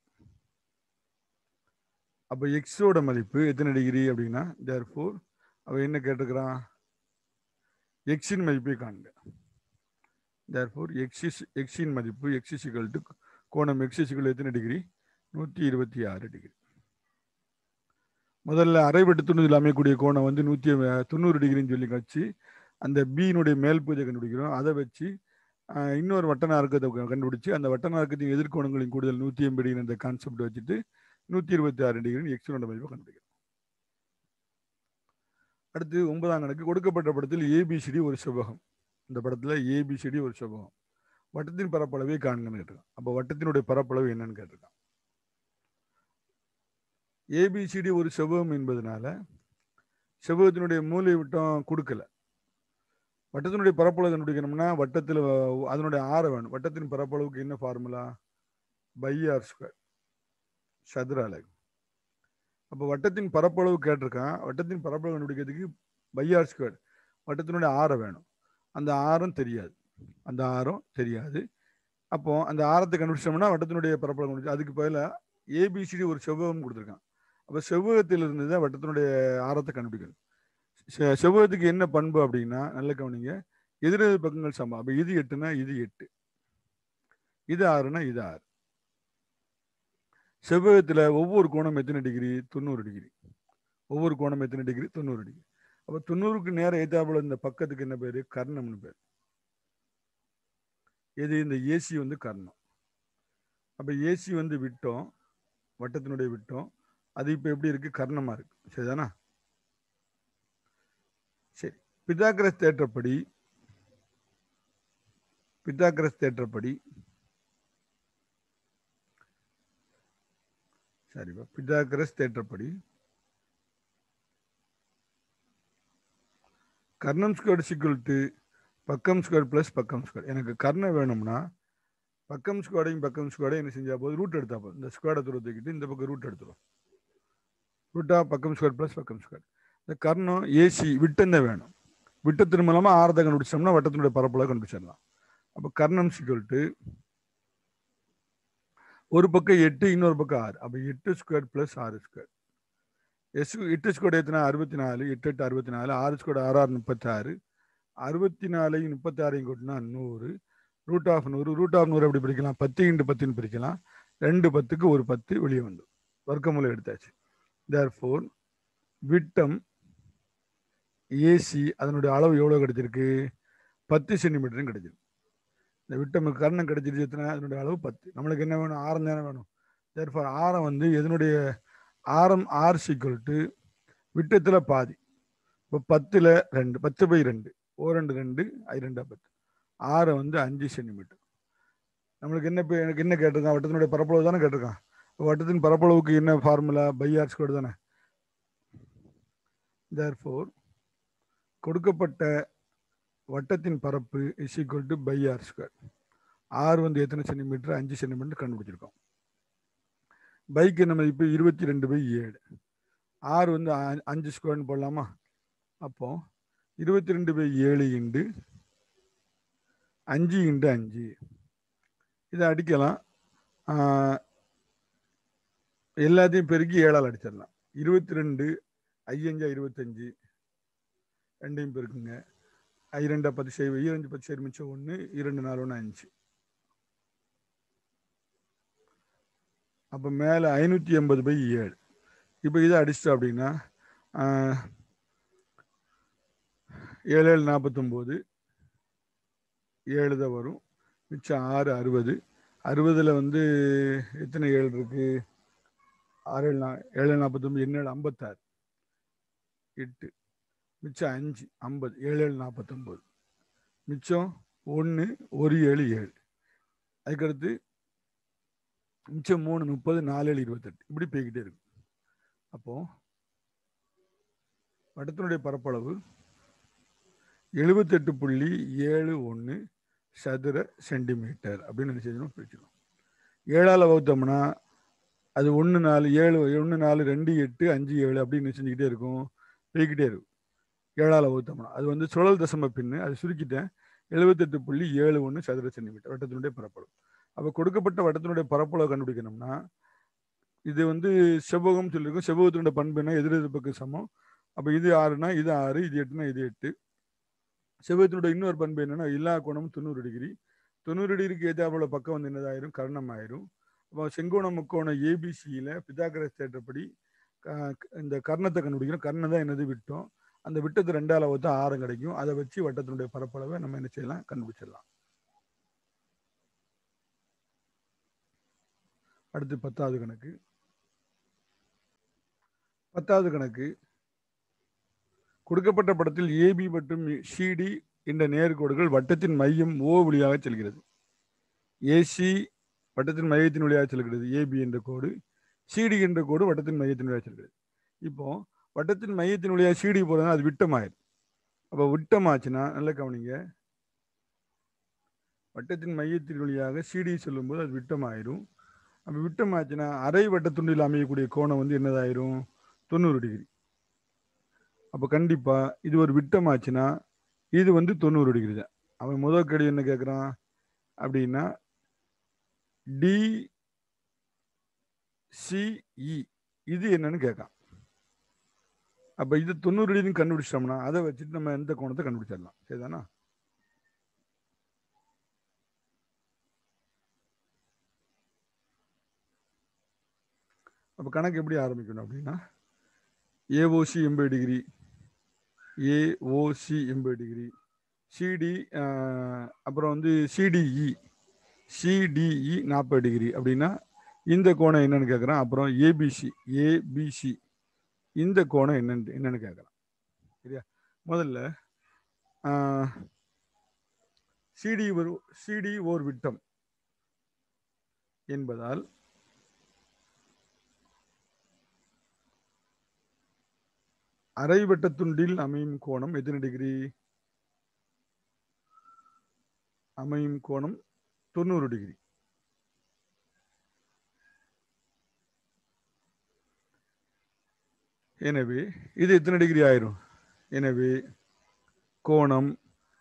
A: அப்போ எக்ஸோட மதிப்பு எத்தனை டிகிரி அப்படின்னா தேர் ஃபோர் அவன் என்ன கேட்டுக்கிறான் எக்ஸின் மதிப்பை காண்க தேர் ஃபோர் எக்ஸிஸ் எக்ஸின் மதிப்பு எக்ஸிசிக்கல் டு கோணம் எக்ஸிசிக்கல் எத்தனை டிகிரி நூற்றி இருபத்தி ஆறு டிகிரி முதல்ல அரைவட்டு துணிதில் அமையக்கூடிய கோணம் வந்து நூற்றி தொண்ணூறு டிகிரின்னு சொல்லி கழிச்சு அந்த பீனுடைய மேல் பூஜை கண்டுபிடிக்கிறோம் அதை வச்சு இன்னொரு வட்ட நாற்கத்தை கண்டுபிடிச்சு அந்த வட்ட நாற்கத்தின் எதிர்கோணங்களின் கூடுதல் நூற்றி எண்பது டிகிரி அந்த கான்செப்ட் வச்சுட்டு நூற்றி இருபத்தி ஆறு டிகிரி எக்ஸோட மதிப்பை கண்டுபிடிக்கிறோம் அடுத்து ஒன்பதாம் கணக்கு கொடுக்கப்பட்ட படத்தில் ஏபிசிடி ஒரு செவ்வகம் இந்த படத்தில் ஏபிசிடி ஒரு செவ்வகம் வட்டத்தின் பரப்பளவை காண்கன்னு கேட்டிருக்கான் அப்போ வட்டத்தினுடைய பரப்பளவு என்னன்னு கேட்டிருக்கான் ஏபிசிடி ஒரு செவ்வகம் என்பதனால செவ்வகத்தினுடைய மூலை விட்டம் கொடுக்கல வட்டத்தினுடைய பரப்பளவு கண்டுபிடிக்கணும்னா வட்டத்தில் அதனுடைய ஆரம் வேணும் வட்டத்தின் பரப்பளவுக்கு என்ன ஃபார்முலா பை ஆர் ஸ்கொயர் சதுர அலகு அப்போ வட்டத்தின் பரப்பளவு கேட்டிருக்கான் வட்டத்தின் பரப்பளவு கண்டுபிடிக்கிறதுக்கு பை ஆர் ஸ்கொயர் வட்டத்தினுடைய ஆரம் வேணும் அந்த ஆரம் தெரியாது அந்த ஆரம் தெரியாது அப்போ அந்த ஆரத்தை கண்டுபிடிச்சோம்னா வட்டத்தினுடைய பரப்பளவு கண்டுபிடிச்சு அதுக்கு பதிலாக ஏபிசிடி ஒரு செவ்வகம் கொடுத்துருக்கான் அப்போ செவ்வகத்தில் இருந்து தான் வட்டத்தினுடைய ஆரத்தை கண்டுபிடிக்கணும் செவ்வகத்துக்கு என்ன பண்பு அப்படின்னா நல்ல கவனிங்க எதிரெதிர் பக்கங்கள் சமம் அப்போ இது எட்டுனா இது எட்டு இது ஆறுனா இது ஆறு செவ்வகத்தில் ஒவ்வொரு கோணம் எத்தனை டிகிரி தொண்ணூறு டிகிரி ஒவ்வொரு கோணம் எத்தனை டிகிரி தொண்ணூறு டிகிரி அப்போ தொண்ணூறுக்கு நேரம் ஏத்தாப்புல இந்த பக்கத்துக்கு என்ன பேர் கர்ணம்னு பேர் எது இந்த ஏசி வந்து கர்ணம் அப்போ ஏசி வந்து விட்டோம் வட்டத்தினுடைய விட்டோம் அது இப்போ எப்படி இருக்கு கர்ணமாக இருக்கு சரிதானா சரி பிதாகரஸ் தேற்றப்படி பிதாகரஸ் தேற்றப்படி சரிப்பா பிதாகரஸ் தேற்றப்படி கர்ணம் ஸ்கொயர் சிக்கல் டு பக்கம் ஸ்கொயர் ப்ளஸ் பக்கம் ஸ்கொயர் எனக்கு கர்ணம் வேணும்னா பக்கம் ஸ்கொயரையும் பக்கம் ஸ்கொயரையும் என்ன செஞ்சால் போது ரூட் எடுத்தா போதும் இந்த ஸ்கொயரை தூரம் தூக்கிட்டு இந்த பக்கம் ரூட் எடுத்துரும் ரூட்டா பக்கம் ஸ்கொயர் ப்ளஸ் பக்கம் ஸ்கொயர் இந்த கர்ணம் ஏசி விட்டம் தான் வேணும் விட்டத்தின் மூலமாக ஆரத்தை கண்டுபிடிச்சோம்னா வட்டத்தினுடைய பரப்பளவு கண்டுபிடிச்சிடலாம் அப்போ கர்ணம் சிக்கல் டு ஒரு பக்கம் எட்டு இன்னொரு பக்கம் ஆறு அப்போ எட்டு ஸ்கொயர் ப்ளஸ் ஆறு ஸ்கொயர் எஸ் எட்டு ஸ்கொயர் எத்தனை அறுபத்தி நாலு எட்டு எட்டு அறுபத்தி நாலு ஆறு ஸ்கொயர் ஆறு ஆறு முப்பத்தாறு அறுபத்தி நாலையும் முப்பத்தாறையும் கூட்டினா நூறு ரூட் ஆஃப் நூறு ரூட் ஆஃப் நூறு எப்படி பிரிக்கலாம் பத்து இன்ட்டு பத்துன்னு பிரிக்கலாம் ரெண்டு பத்துக்கு ஒரு பத்து வெளியே வந்து வர்க்கமூலம் எடுத்தாச்சு தேர் ஃபோர் விட்டம் ஏசி அதனுடைய அளவு எவ்வளோ கிடைச்சிருக்கு பத்து சென்டிமீட்டரும் கிடைச்சிருக்கு இந்த விட்டம் கர்ணம் கிடைச்சிருச்சு எத்தனை அதனுடைய அளவு பத்து நம்மளுக்கு என்ன வேணும் ஆரம் தானே வேணும் தேர் ஃபார் ஆரம் வந்து எதனுடைய ஆரம் ஆர் சீக்குவல் டு விட்டத்தில் பாதி இப்போ பத்தில் ரெண்டு பத்து பை ரெண்டு ஓ ரெண்டு ரெண்டு ஐ ரெண்டா பத்து ஆரம் வந்து அஞ்சு சென்டிமீட்டர் நம்மளுக்கு என்ன இப்போ எனக்கு என்ன கேட்டிருக்கான் வட்டத்தினுடைய பரப்பளவு தானே கேட்டிருக்கான் வட்டத்தின் பரப்பளவுக்கு என்ன ஃபார்முலா பை ஆர் ஸ்கொயர் தானே தேர் ஃபோர் கொடுக்கப்பட்ட வட்டத்தின் பரப்பு is equal to pi r square r வந்து எத்தனை சென்டிமீட்டர் அஞ்சு சென்டிமீட்டர் கண்டுபிடிச்சிருக்கோம் பைக் என்ன மதிப்பு இருபத்தி ரெண்டு பை ஏழு ஆர் வந்து அ- அஞ்சு ஸ்கொயர்னு போடலாமா அப்போ இருபத்தி ரெண்டு பை ஏழு இண்டு அஞ்சு இண்டு அஞ்சு இதை அடிக்கலாம் ஆஹ், எல்லாத்தையும் பெருக்கி ஏழால் அடிச்சிடலாம் இருபத்தி ரெண்டு ஐயஞ்சா இருபத்தஞ்சு ரெண்டையும் பெருக்குங்க இரண்டா பத்து செய்வ ஈரஞ்சு பத்து சைடு மிச்சம் ஒன்று இரண்டு நாலு ஒன்று அஞ்சு அப்போ மேலே ஐநூற்றி எண்பது பை ஏழு இப்போ இதை அடிச்சிட்டோம் அப்படின்னா ஆஹ், ஏழு ஏழு நாற்பத்தொம்போது ஏழு தான் வரும் மிச்சம் ஆறு அறுபது அறுபதில் வந்து எத்தனை ஏழு இருக்கு ஆறு ஏழு நா- ஏழு நாற்பத்தொம்பது என்ன ஏழு ஐம்பத்தாறு எட்டு மிச்சம் அஞ்சு ஐம்பது ஏழு ஏழு நாற்பத்தொம்போது மிச்சம் ஒன்று ஒரு ஏழு ஏழு அதுக்கடுத்து மிச்சம் மூணு முப்பது நாலு ஏழு இருபத்தெட்டு இப்படி போய்கிட்டே இருக்கும் அப்போ வட்டத்தினுடைய பரப்பளவு எழுபத்தெட்டு புள்ளி ஏழு ஒன்று சதுர சென்டிமீட்டர் அப்படின்னு என்ன செய்யணும் பிரிச்சுக்கணும் ஏழால் வகுத்தோம்னா அது ஒன்று நாலு ஏழு ஒன்று நாலு ரெண்டு எட்டு அஞ்சு ஏழு அப்படின்னு செஞ்சுக்கிட்டே இருக்கும் போய்கிட்டே இருக்கும் ஏழால் வகுத்தோம்னா அது வந்து சுழல் தசம பின்னு அது சுருக்கிட்டேன் எழுபத்தெட்டு புள்ளி ஏழு ஒன்று சதுர சென்டிமீட்டர் வட்டத்தினுடைய பரப்பளவு அப்போ கொடுக்கப்பட்ட வட்டத்தினுடைய பரப்பளவு கண்டுபிடிக்கணும்னா இது வந்து செவ்வகம் சொல்லியிருக்கோம் செவ்வகத்தினுடைய பண்பு என்ன எதிர் எதிர்ப்புக்கு சமம் அப்போ இது ஆறுனா இது ஆறு இது எட்டுனா இது எட்டு செவ்வகத்தினுடைய இன்னொரு பண்பு என்னன்னா எல்லா கோணமும் தொண்ணூறு டிகிரி தொண்ணூறு டிகிரிக்கு ஏற்றாப்புல பக்கம் வந்து என்னதாயிரும் கர்ணம் ஆயிரும் அப்போ செங்கோண முக்கோண ஏபிசியில் பிதாகரஸ் தேட்டப்படி இந்த கர்ணத்தை கண்டுபிடிக்கணும் கர்ணம் தான் என்னது விட்டோம் அந்த விட்டத்து ரெண்டால வகுத்தா ஆரம் கிடைக்கும் அதை வச்சு வட்டத்தினுடைய பரப்பளவை நம்ம என்ன செய்யலாம் கண்டுபிடிச்சிடலாம் அடுத்து பத்தாவது கணக்கு பத்தாவது கணக்கு கொடுக்கப்பட்ட படத்தில் ஏபி மற்றும் சிடி என்ற நேர்கோடுகள் வட்டத்தின் மையம் ஓ வழியாக செல்கிறது ஏசி வட்டத்தின் மையத்தின் வழியாக செல்கிறது ஏபி என்ற கோடு சிடி என்ற கோடு வட்டத்தின் மையத்தின் வழியாக செல்கிறது இப்போ வட்டத்தின் மையத்தின் வழியாக சிடி போறதுனா அது விட்டமாயிரும் அப்போ விட்டமாச்சுன்னா நல்ல கவனிங்க வட்டத்தின் மையத்தின் வழியாக சிடி செல்லும்போது அது விட்டமாயிரும் அப்போ விட்டமாச்சுன்னா அரை வட்டத்துண்டில் அமையக்கூடிய கோணம் வந்து என்னதாயிரும் தொண்ணூறு டிகிரி அப்போ கண்டிப்பா இது ஒரு விட்டமாச்சுன்னா இது வந்து தொண்ணூறு டிகிரி தான் அவன் முதல் கேள்வி என்ன கேட்குறான் அப்படின்னா டி சிஇ இது என்னன்னு கேட்கான் அப்ப இது தொண்ணூறு டிகிரி கண்டுபிடிச்சிட்டோம்னா அதை வச்சுட்டு நம்ம எந்த கோணத்தை கண்டுபிடிச்சிடலாம் சரிதானா அப்ப கணக்கு எப்படி ஆரம்பிக்கணும் அப்படின்னா ஏஓசி எண்பது டிகிரி ஏஓசி எண்பது டிகிரி சிடி அப்புறம் வந்து சிடிஇ சிடிஇ நாற்பது டிகிரி அப்படின்னா இந்த கோணம் என்னன்னு கேட்குறான் அப்புறம் ஏபிசி ஏபிசி இந்த கோணம் என்னன்னு என்னன்னு கேட்குறான் சரியா முதல்ல சிடி ஒரு சிடி ஓர் விட்டம் என்பதால் அரை வட்டத்துண்டில் அமையும் கோணம் எத்தனை டிகிரி அமையும் கோணம் தொண்ணூறு டிகிரி எனவே இது எத்தனை டிகிரி ஆயிரும் எனவே கோணம்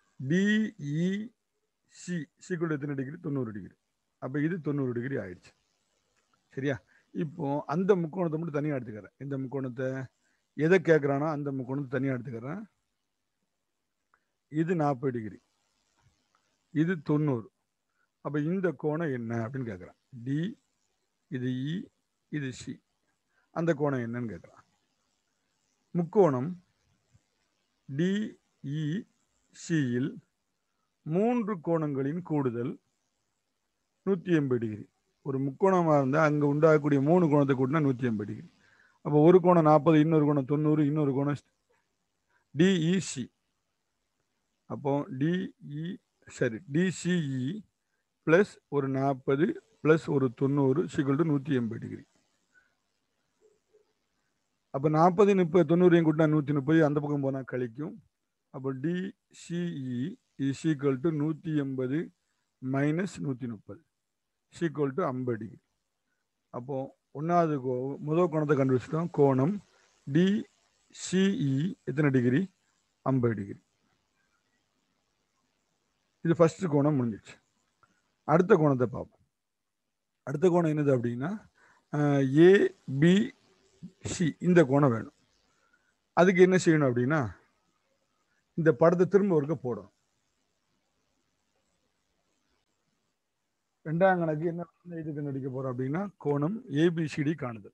A: டிஇசி சீக்கிரம் எத்தனை டிகிரி தொண்ணூறு டிகிரி அப்போ இது தொண்ணூறு டிகிரி ஆயிடுச்சு சரியா இப்போ அந்த முக்கோணத்தை மட்டும் தனியாக எடுத்துக்கிறேன் இந்த முக்கோணத்தை எதை கேட்குறானோ அந்த முக்கோணத்தை தனியாக எடுத்துக்கிறேன் இது நாற்பது டிகிரி இது தொண்ணூறு அப்போ இந்த கோணம் என்ன அப்படின்னு கேட்குறான் டி இது இ இது சி அந்த கோணம் என்னன்னு கேட்குறான் முக்கோணம் டிஇசியில் மூன்று கோணங்களின் கூடுதல் நூற்றி எண்பது டிகிரி ஒரு முக்கோணமாக இருந்தால் அங்கே உண்டாகக்கூடிய மூணு கோணத்தை கூட்டினா நூற்றி எண்பது டிகிரி அப்போ ஒரு கோணம் நாற்பது இன்னொரு கோணம் தொண்ணூறு இன்னொரு கோணம் டிஇசி அப்போ டிஇ சரி டிசிஇ ப்ளஸ் ஒரு நாற்பது ப்ளஸ் ஒரு தொண்ணூறு சிக்கல் டு நூற்றி எண்பது டிகிரி அப்போ நாற்பது முப்பது தொண்ணூறையும் கூட்டினா நூற்றி முப்பது அந்த பக்கம் போனால் கழிக்கும் அப்போ டிசிஇ இஸ் ஈக்குவல் டு நூற்றி எண்பது மைனஸ் நூற்றி முப்பது சீக்குவல் டு ஐம்பது டிகிரி அப்போ ஒன்றாவது கோ முதல் கோணத்தை கண்டுபிடிச்சிட்டோம் கோணம் டிசிஇ எத்தனை டிகிரி ஐம்பது டிகிரி இது ஃபர்ஸ்ட் கோணம் முடிஞ்சிச்சு அடுத்த கோணத்தை பார்ப்போம் அடுத்த கோணம் என்னது அப்படின்னா ஏபிசி இந்த கோணம் வேணும் அதுக்கு என்ன செய்யணும் அப்படின்னா இந்த படத்தை திரும்ப ஒருக்க போடணும் ரெண்டாம் கணக்கு என்ன இது கண்டுபிடிக்க போறோம் அப்படின்னா கோணம் ஏபிசிடி காணுது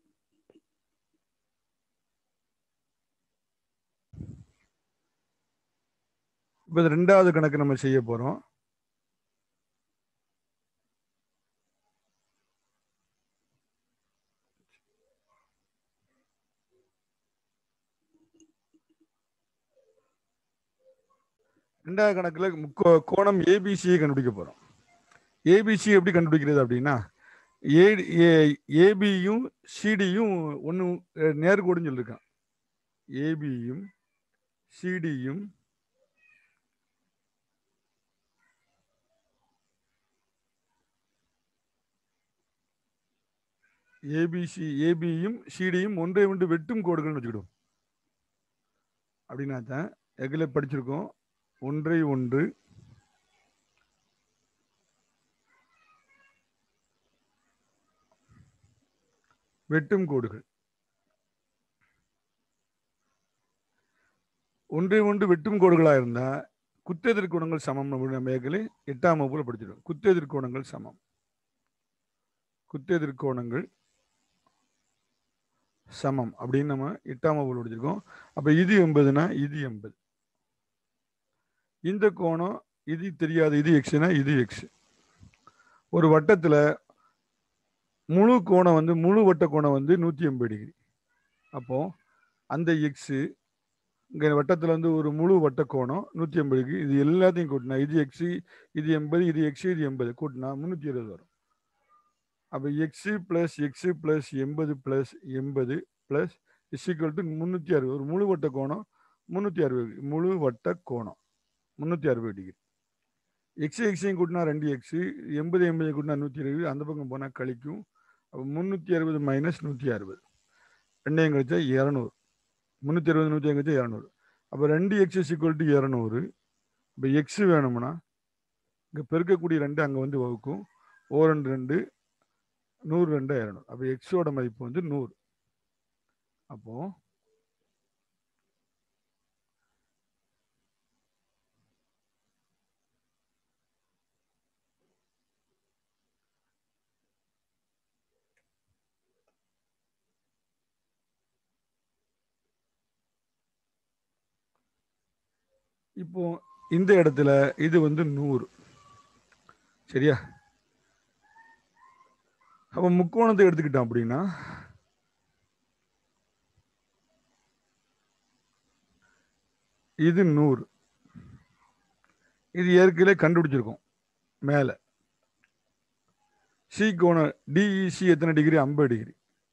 A: இப்போ இது ரெண்டாவது கணக்கு நம்ம செய்ய போறோம் ரெண்டாவது கணக்குல முக்கோ- கோணம் ஏபிசியை கண்டுபிடிக்க போறோம் ஏபிசி எப்படி கண்டுபிடிக்கிறது அப்படின்னா ஏ ஏபியும் சிடியும் ஒன்று நேர்கோடுன்னு சொல்லியிருக்கான் ஏபியும் சிடியும் ஏபிசி ஏபியும் சிடியும் ஒன்றை ஒன்று வெட்டும் கோடுகள்னு வச்சுக்கிடுவோம் அப்படின்னா தான் எகில் படிச்சிருக்கோம் ஒன்றை ஒன்று வெட்டும் கோடுகள் ஒன்றை ஒன்று வெட்டும் கோடுகளாக இருந்தால் குத்தெதிர் கோணங்கள் சமம் அப்படின்னு நம்ம ஏற்கனவே எட்டாம் வகுப்புல படிச்சிடும் குத்தெதிர் கோணங்கள் சமம் குத்தெதிர் கோணங்கள் சமம் அப்படின்னு நம்ம எட்டாம் வகுப்புல படிச்சிருக்கோம் அப்ப இது எண்பதுனா இது எண்பது இந்த கோணம் இது தெரியாது இது எக்ஸ்னா இது எக்ஸ் ஒரு வட்டத்துல முழு கோணம் வந்து முழு வட்ட கோணம் வந்து நூற்றி எண்பது டிகிரி அப்போ அந்த எக்ஸு இங்கே வட்டத்தில் வந்து ஒரு முழு வட்ட கோணம் நூற்றி எண்பது டிகிரி இது எல்லாத்தையும் கூட்டினா இது எக்ஸு இது எண்பது இது எக்ஸு இது எண்பது கூட்டினா முந்நூற்றி இருபது வரும் அப்போ எக்ஸு ப்ளஸ் எக்ஸு ப்ளஸ் எண்பது ப்ளஸ் எண்பது ப்ளஸ் இஸ்இக்குவல் டு முந்நூற்றி அறுபது ஒரு முழு வட்ட கோணம் முந்நூற்றி அறுபது முழு வட்ட கோணம் முந்நூற்றி அறுபது டிகிரி எக்ஸ் எக்ஸையும் கூட்டினா ரெண்டு எக்ஸு எண்பது எண்பது கூட்டினா நூற்றி இருபது அந்த பக்கம் போனால் கழிக்கும் அப்போ முந்நூற்றி அறுபது மைனஸ் நூற்றி அறுபது ரெண்டையும் கழிச்சா இரநூறு முந்நூற்றி அறுபது நூற்றி கழிச்சா இரநூறு அப்போ ரெண்டு எக்ஸ் இஸ் ஈக்குவல் டு இரநூறு இப்போ எக்ஸ் வேணும்னா இங்கே பெருக்கக்கூடிய ரெண்டு அங்கே வந்து வகுக்கும் ஓ ரெண்டு ரெண்டு நூறு ரெண்டு இரநூறு அப்போ எக்ஸோட மதிப்பு வந்து நூறு அப்போது இப்போ இந்த இடத்துல இது வந்து நூறு சரியா அப்ப முக்கோணத்தை எடுத்துக்கிட்டோம் அப்படின்னா இது நூறு இது ஏற்கனவே கண்டுபிடிச்சிருக்கோம் மேல சி கோணம் டிஇசி எத்தனை டிகிரி ஐம்பது டிகிரி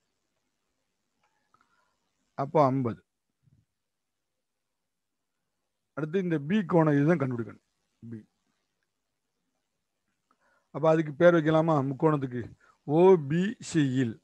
A: அப்போ ஐம்பது அடுத்து இந்த பி கோணம் இதுதான் கண்டுபிடிக்கணும் பி அப்ப அதுக்கு பேர் வைக்கலாமா முக்கோணத்துக்கு ஓபிசியில்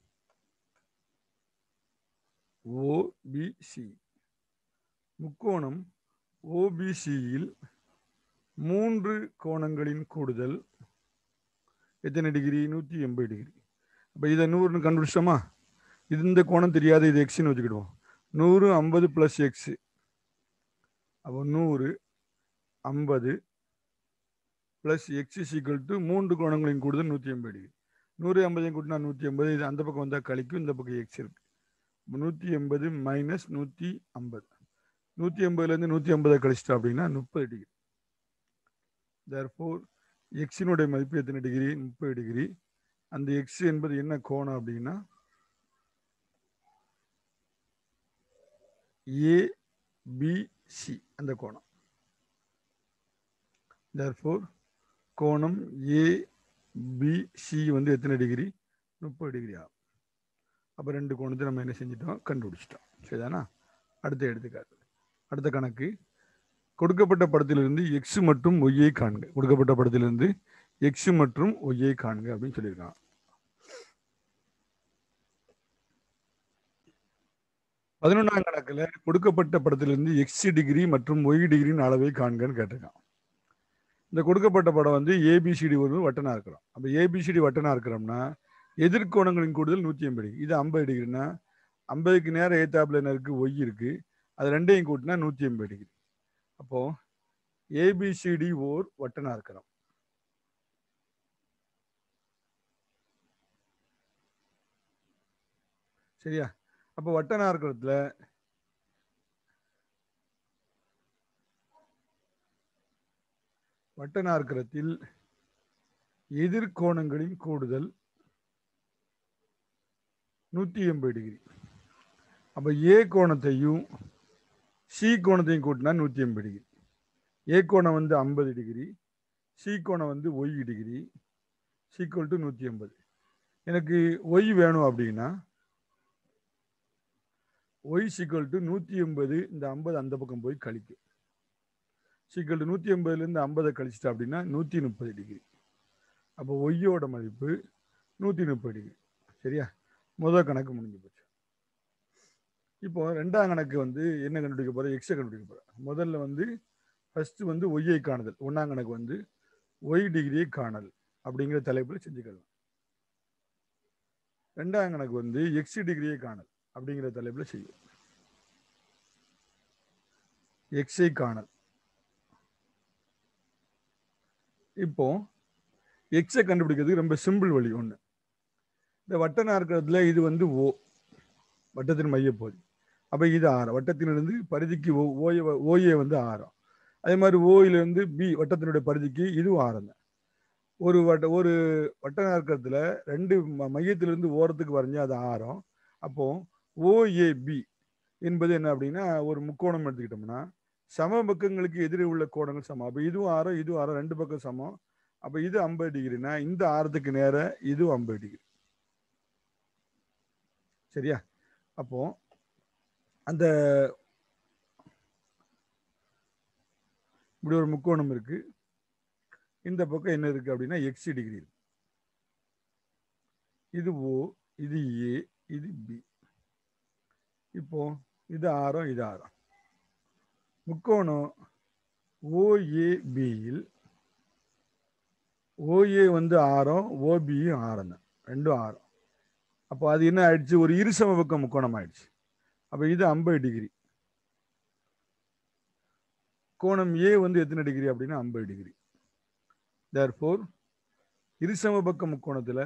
A: ஓபிசி முக்கோணம் ஓபிசியில் மூன்று கோணங்களின் கூடுதல் எத்தனை டிகிரி நூற்றி எண்பது டிகிரி அப்போ இதை நூறுன்னு கண்டுபிடிச்சோமா இது இந்த கோணம் தெரியாது இது எக்ஸ்னு வச்சுக்கிடுவோம் நூறு ஐம்பது ப்ளஸ் எக்ஸு அப்போ நூறு ஐம்பது ப்ளஸ் எக்ஸ் ஈக்குவல் டு மூன்று கோணங்களின் கூடுதல் நூற்றி எண்பது டிகிரி நூறு ஐம்பதையும் கூட்டினா நூற்றி எண்பது இது அந்த பக்கம் வந்தால் கழிக்கும் இந்த பக்கம் எக்ஸ் இருக்கு நூற்றி எண்பது மைனஸ் நூற்றி ஐம்பது நூற்றி எண்பதுலேருந்து நூற்றி ஐம்பதை கழிச்சிட்டோம் அப்படின்னா முப்பது டிகிரி தேர்ஃபோர் எக்ஸினுடைய மதிப்பு எத்தனை டிகிரி முப்பது டிகிரி அந்த எக்ஸ் என்பது என்ன கோணம் அப்படின்னா ஏபிசி அந்த கோணம் தேர்ஃபோர் கோணம் ஏபிசி வந்து எத்தனை டிகிரி முப்பது டிகிரி ஆகும் அப்போ ரெண்டு கோணத்தை நம்ம என்ன செஞ்சிட்டோம் கண்டுபிடிச்சிட்டோம் சரிதானா அடுத்த எடுத்துக்காட்டு அடுத்த கணக்கு கொடுக்கப்பட்ட படத்திலிருந்து எக்ஸ் மற்றும் ஒய்யை காண்க கொடுக்கப்பட்ட படத்திலிருந்து எக்ஸ் மற்றும் ஒய்யை காண்க அப்படின்னு சொல்லியிருக்கான் பதினொன்றாம் கணக்குல கொடுக்கப்பட்ட படத்திலிருந்து எக்ஸ் டிகிரி மற்றும் ஒய் டிகிரியின் அளவை காண்கன்னு கேட்டிருக்கான் இந்த கொடுக்கப்பட்ட படம் வந்து ஏபிசிடி ஒரு வட்டனா இருக்கிறோம் அப்போ ஏபிசிடி வட்டனா இருக்கிறோம்னா எதிர்கோணங்களின் கூடுதல் நூற்றி ஐம்பது டிகிரி இது ஐம்பது டிகிரினா ஐம்பதுக்கு நேரம் ஏத்தாப்புல என்ன இருக்கு ஒய் இருக்கு அது ரெண்டையும் கூட்டினா நூற்றி ஐம்பது டிகிரி அப்போ ஏபிசிடி ஓர் வட்டனா இருக்கிறோம் சரியா அப்போ வட்டனா இருக்கிறதுல வட்டநாற்கரத்தில் எதிர்கோணங்களின் கூடுதல் நூற்றி எண்பது டிகிரி அப்போ ஏ கோணத்தையும் சி கோணத்தையும் கூட்டினா நூற்றி எண்பது டிகிரி ஏ கோணம் வந்து ஐம்பது டிகிரி சி கோணம் வந்து ஒய் டிகிரி சீக்குவல் டு நூற்றி எண்பது எனக்கு ஒய் வேணும் அப்படின்னா ஒய் சீக்குவல் டு நூற்றி எண்பது இந்த ஐம்பது அந்த பக்கம் போய் கழிக்கும் சீக்கிரம் டு நூற்றி எண்பதுலேருந்து ஐம்பதை கழிச்சிட்டா அப்படின்னா நூற்றி முப்பது டிகிரி அப்போ ஒய்யோட மதிப்பு நூற்றி முப்பது டிகிரி சரியா முதல் கணக்கு முடிஞ்சு போச்சு இப்போ ரெண்டாம் கணக்கு வந்து என்ன கண்டுபிடிக்க போகிறோம் எக்ஸை கண்டுபிடிக்க போகிறோம் முதல்ல வந்து ஃபஸ்ட்டு வந்து ஒய்யை காணுதல் ஒன்றாம் கணக்கு வந்து ஒய் டிகிரியை காணல் அப்படிங்கிற தலைப்பில் செஞ்சுக்கலாம் ரெண்டாம் கணக்கு வந்து எக்ஸ் டிகிரியை காணல் அப்படிங்கிற தலைப்பில் செய்யும் எக்ஸை காணல் இப்போ எக்ஸை கண்டுபிடிக்கிறதுக்கு ரொம்ப சிம்பிள் வழி ஒன்று இந்த வட்டனா இருக்கிறதுல இது வந்து ஓ வட்டத்தின் மையப்பகுதி அப்போ இது ஆரம் வட்டத்திலிருந்து பரிதிக்கு ஓ ஓய ஓஏ வந்து ஆரம் அதே மாதிரி ஓயிலிருந்து பி வட்டத்தினுடைய பரிதிக்கு இதுவும் ஆரம் தான் ஒரு வட்ட ஒரு வட்டனா இருக்கிறதுல ரெண்டு ம- மையத்திலிருந்து ஓரத்துக்கு வரைஞ்சா அது ஆரம் அப்போ ஓஏபி என்பது என்ன அப்படின்னா ஒரு முக்கோணம் எடுத்துக்கிட்டோம்னா சம பக்கங்களுக்கு எதிரே உள்ள கோணங்கள் சமம் அப்போ இதுவும் ஆரம் இதுவும் ஆரம் ரெண்டு பக்கம் சமம் அப்போ இது ஐம்பது டிகிரினா இந்த ஆரத்துக்கு நேர இதுவும் ஐம்பது டிகிரி சரியா அப்போ அந்த இப்படி ஒரு முக்கோணம் இருக்கு இந்த பக்கம் என்ன இருக்கு அப்படின்னா எக்ஸ் டிகிரி இருக்கு இது ஓ இது ஏ இது பி இப்போ இது ஆரம் இது ஆரம் முக்கோணம் ஓஏபியில் ஓஏ வந்து ஆரம் ஓபியும் ஆரம் தான் ரெண்டும் ஆரம் அப்போ அது என்ன ஆயிடுச்சு ஒரு இருசம பக்கம் முக்கோணம் ஆயிடுச்சு அப்போ இது ஐம்பது டிகிரி கோணம் ஏ வந்து எத்தனை டிகிரி அப்படின்னா ஐம்பது டிகிரி தேர்ஃபோர் இருசம பக்க முக்கோணத்தில்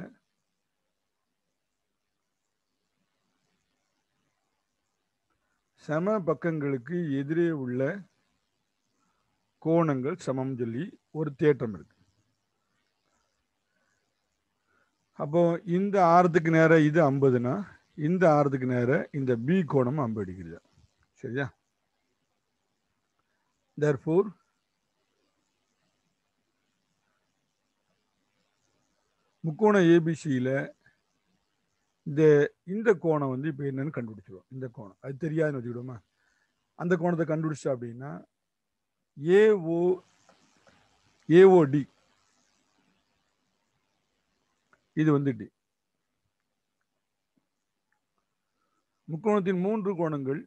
A: சம பக்கங்களுக்கு எதிரே உள்ள கோணங்கள் சமம் சொல்லி ஒரு தேற்றம் இருக்கு அப்போ இந்த ஆரத்துக்கு நேர இது ஐம்பதுனா இந்த ஆரத்துக்கு நேர இந்த பி கோணம் ஐம்பது டிகிரி தான் சரியா தேர்ஃபோர் முக்கோண ஏபிசியில் இந்த இந்த கோணம் வந்து இப்போ என்னன்னு கண்டுபிடிச்சிருவோம் இந்த கோணம் அது தெரியாதுன்னு வச்சுக்கிடுவோமா அந்த கோணத்தை கண்டுபிடிச்சா அப்படின்னா ஏஓ ஏஓடி இது வந்து டி முக்கோணத்தின் மூன்று கோணங்கள்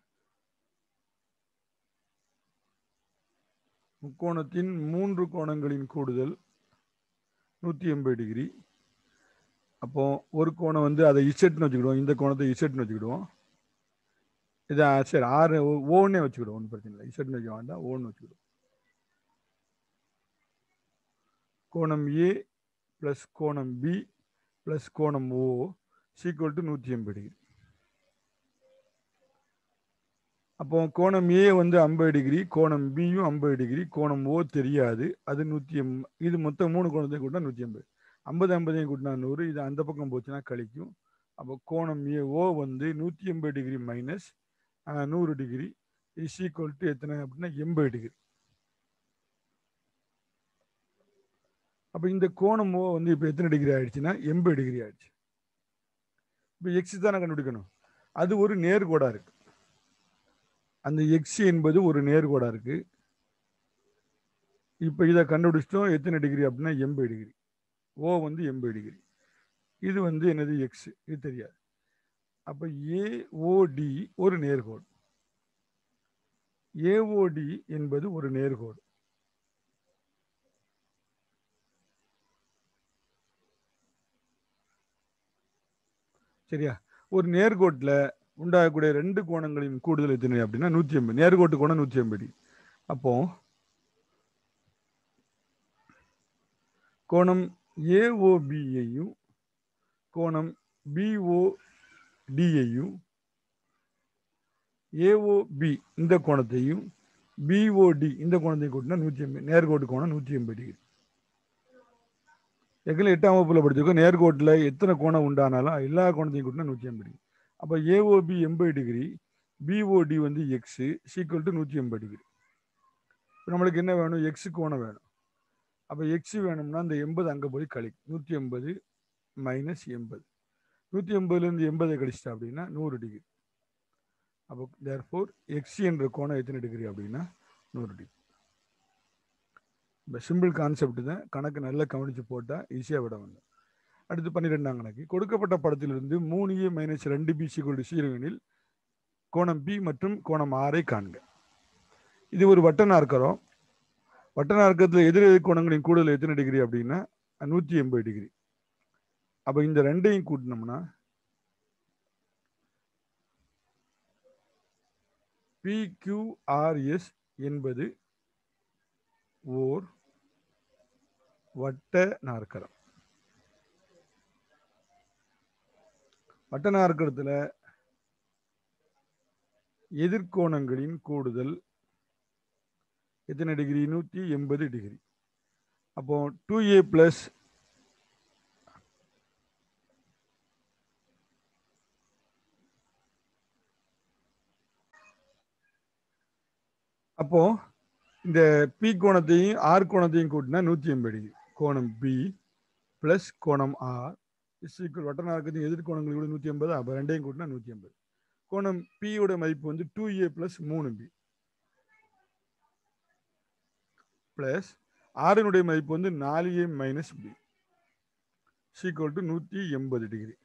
A: முக்கோணத்தின் மூன்று கோணங்களின் கூடுதல் நூற்றி எண்பது டிகிரி அப்போ ஒரு கோணம் வந்து அதை இசட்னு வச்சுக்கிடுவோம் இந்த கோணத்தை இசட்னு வச்சுக்கிடுவோம் இதை சரி ஆறு ஓன்னே வச்சுக்கிடுவோம் ஒன்றும் பிரச்சனை இல்லை இசட்னு வைக்க வேண்டாம் ஓன்னு வச்சுக்கிடுவோம் கோணம் ஏ ப்ளஸ் கோணம் பி ப்ளஸ் கோணம் ஓ சீக்குவல் டு நூற்றி எண்பது டிகிரி அப்போ கோணம் ஏ வந்து ஐம்பது டிகிரி கோணம் பியும் ஐம்பது டிகிரி கோணம் ஓ தெரியாது அது நூற்றி எம் இது மொத்தம் மூணு கோணத்தையும் கூட்டினா நூற்றி எண்பது ஐம்பது ஐம்பதையும் கூட்டினா நூறு இது அந்த பக்கம் போச்சுன்னா கழிக்கும் அப்போ கோணம் ஏ ஓ வந்து நூற்றி எண்பது டிகிரி மைனஸ் நூறு டிகிரி இஸ் ஈக்குவல் டு எத்தனை அப்படின்னா எண்பது டிகிரி அப்போ இந்த கோணம் ஓ வந்து இப்போ எத்தனை டிகிரி ஆயிடுச்சுன்னா எண்பது டிகிரி ஆயிடுச்சு இப்போ எக்ஸ் தானே கண்டுபிடிக்கணும் அது ஒரு நேர்கோடா இருக்கு அந்த எக்ஸ் என்பது ஒரு நேர்கோடா இருக்கு இப்போ இதை கண்டுபிடிச்சிட்டோம் எத்தனை டிகிரி அப்படின்னா எண்பது டிகிரி ஓ வந்து எண்பது டிகிரி இது வந்து என்னது எக்ஸ் இது தெரியாது அப்போ ஏஓடி ஒரு நேர்கோடு ஏஓடி என்பது ஒரு நேர்கோடு சரியா ஒரு நேர்கோட்டில் உண்டாகக்கூடிய ரெண்டு கோணங்களின் கூடுதல் எத்தனை அப்படின்னா நூற்றி எண்பது நேர்கோட்டு கோணம் நூற்றி எண்பது அப்போ கோணம் ஏஓபியையும் கோணம் பிஓடியையும் ஏஓபி இந்த கோணத்தையும் பிஓடி இந்த கோணத்தையும் கூட்டினா நூற்றி எண்பது நேர்கோட்டு கோணம் நூற்றி எண்பது டிகிரி எங்களை எட்டாம் வகுப்புல படிச்சிருக்கோம் நேர்கோட்டில் எத்தனை கோணம் உண்டானாலும் எல்லா கோணத்தையும் கூட்டினா நூற்றி எண்பது டிகிரி அப்போ ஏஓபி எண்பது டிகிரி பிஓடி வந்து எக்ஸு சீக்குவல் டு நூற்றி எண்பது டிகிரி இப்போ நம்மளுக்கு என்ன வேணும் எக்ஸு கோணம் வேணும் அப்போ எக்ஸு வேணும்னா அந்த எண்பது அங்கே போய் கழி நூற்றி எண்பது மைனஸ் எண்பது நூற்றி எண்பதுலேருந்து எண்பதை கழிச்சிட்டா அப்படின்னா நூறு டிகிரி அப்போ தேர் ஃபோர் எக்ஸ் என்ற கோணம் எத்தனை டிகிரி அப்படின்னா நூறு டிகிரி இப்போ சிம்பிள் கான்செப்ட் தான் கணக்கு நல்லா கவனித்து போட்டால் ஈஸியாக விட வந்தோம் அடுத்து பன்னிரெண்டாம் கணக்கு கொடுக்கப்பட்ட படத்திலிருந்து மூணு ஏ மைனஸ் ரெண்டு பி சிக்குள் சீரகனில் கோணம் பி மற்றும் கோணம் ஆரை காண்க இது ஒரு வட்ட நாற்கரம் வட்ட நாற்கரத்தில் எதிர் எதிர் கோணங்களின் கூடுதல் எத்தனை டிகிரி அப்படின்னா நூற்றி எண்பது டிகிரி அப்போ இந்த ரெண்டையும் கூட்டினோம்னா பிக்யூஆர்எஸ் என்பது ஓர் வட்ட நாற்கரம் வட்ட நாற்கரத்தில் எதிர்கோணங்களின் கூடுதல் எத்தனை டிகிரி நூற்றி எண்பது டிகிரி அப்போ டூ ஏ பிளஸ் அப்போ இந்த பி கோணத்தையும் ஆர் கோணத்தையும் கூட்டினா நூற்றி எண்பது டிகிரி கோணம் பி ப்ளஸ் கோணம் ஆர் இஸ் ஈக்குவல் வட்ட நாற்கரத்தின் எதிர்கோணங்கள் கூட நூற்றி எண்பது அப்போ ரெண்டையும் கூட்டினா நூற்றி எண்பது கோணம் பியோட மதிப்பு வந்து டூ ஏ ப்ளஸ் மூணு பி ப்ளஸ் ஆறினுடைய மதிப்பு வந்து நாலு A minus B equal to நூற்றி எண்பது டிகிரி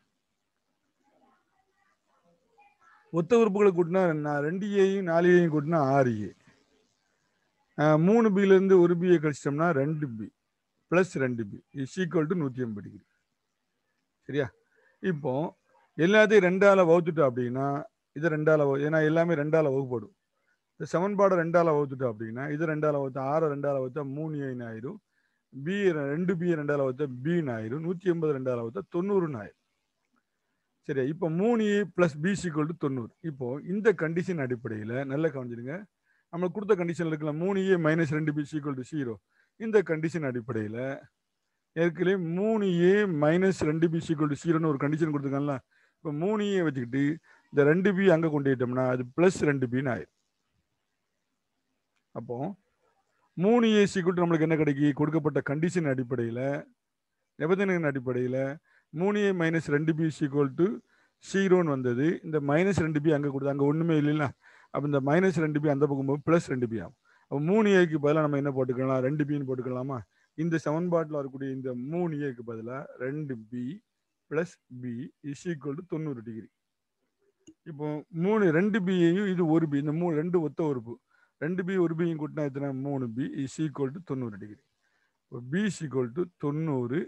A: ஒத்த உறுப்புகளை கூட்டினா நான் ரெண்டு ஏயும் நாலு ஏயும் கூட்டினா ஆறு ஏ மூணு பிலேருந்து ஒரு பியை கழிச்சிட்டோம்னா ரெண்டு பி ப்ளஸ் ரெண்டு பி இஸ் ஈக்குவல் டு நூற்றி எண்பது டிகிரி சரியா இப்போ எல்லாத்தையும் ரெண்டால வகுத்துட்டோம் அப்படின்னா இது ரெண்டால வகு ஏன்னா எல்லாமே ரெண்டால வகுப்படும் இந்த சமன்பாடை ரெண்டால வகுத்துட்டோம் அப்படின்னா இது ரெண்டால வகுத்தா ஆறு ரெண்டால வகுத்தா மூணு ஏன்னு ஆயிரும் பி ரெண்டு பி ரெண்டால வகுத்தா பின்னு ஆயிரும் நூற்றி எண்பது ரெண்டால வகுத்தா தொண்ணூறுன்னு ஆயிரும் சரியா இப்போ மூணு A plus B equal to தொண்ணூறு இப்போ இந்த கண்டிஷன் அடிப்படையில் நல்லா கவனிச்சிருங்க நம்மளுக்கு கொடுத்த கண்டிஷன் இருக்குல்ல மூணு ஏ மைனஸ் ரெண்டு பி சிக்வல் டு ஜீரோ இந்த கண்டிஷன் அடிப்படையில் ஏற்கனவே மூணு ஏ மைனஸ் ரெண்டு பி சிக்வல் டு ஜீரோன்னு ஒரு கண்டிஷன் கொடுத்துருக்காங்களா இப்போ மூணு ஏ வச்சுக்கிட்டு இந்த ரெண்டு பி அங்கே கொண்டு போயிட்டோம்னா அது ப்ளஸ் ரெண்டு பின்னு ஆயிரும் அப்போ மூணு ஏ சிக்வல் நம்மளுக்கு என்ன கிடைக்கி கொடுக்கப்பட்ட கண்டிஷன் அடிப்படையில் நிபந்தனையின் அடிப்படையில் மூணு ஏ மைனஸ் ரெண்டு பி சீக்வல் டு ஜீரோன்னு வந்தது இந்த மைனஸ் ரெண்டு பி அங்கே கொடுத்து அங்கே ஒன்றுமே இல்லைல்ல அப்போ இந்த மைனஸ் ரெண்டு பி அந்த பக்கம் போது ப்ளஸ் ரெண்டு பி ஆகும் அப்போ மூணு ஏக்கு பதிலாக நம்ம என்ன போட்டுக்கலாம் ரெண்டு பின்னு போட்டுக்கலாமா இந்த சமன்பாட்டில் வரக்கூடிய இந்த மூணு ஏக்கு பதிலாக ரெண்டு B plus B is equal to தொண்ணூறு டிகிரி இப்போ மூணு ரெண்டு பியையும் இது ஒரு பி இந்த மூணு ரெண்டு ஒத்த உறுப்பு ரெண்டு பி ஒரு பியும் கூட்டினா எத்தனை மூணு பி இஸ் ஈக்குவல் டு தொண்ணூறு டிகிரி இப்போ பி இஸ் ஈக்குவல் டு தொண்ணூறு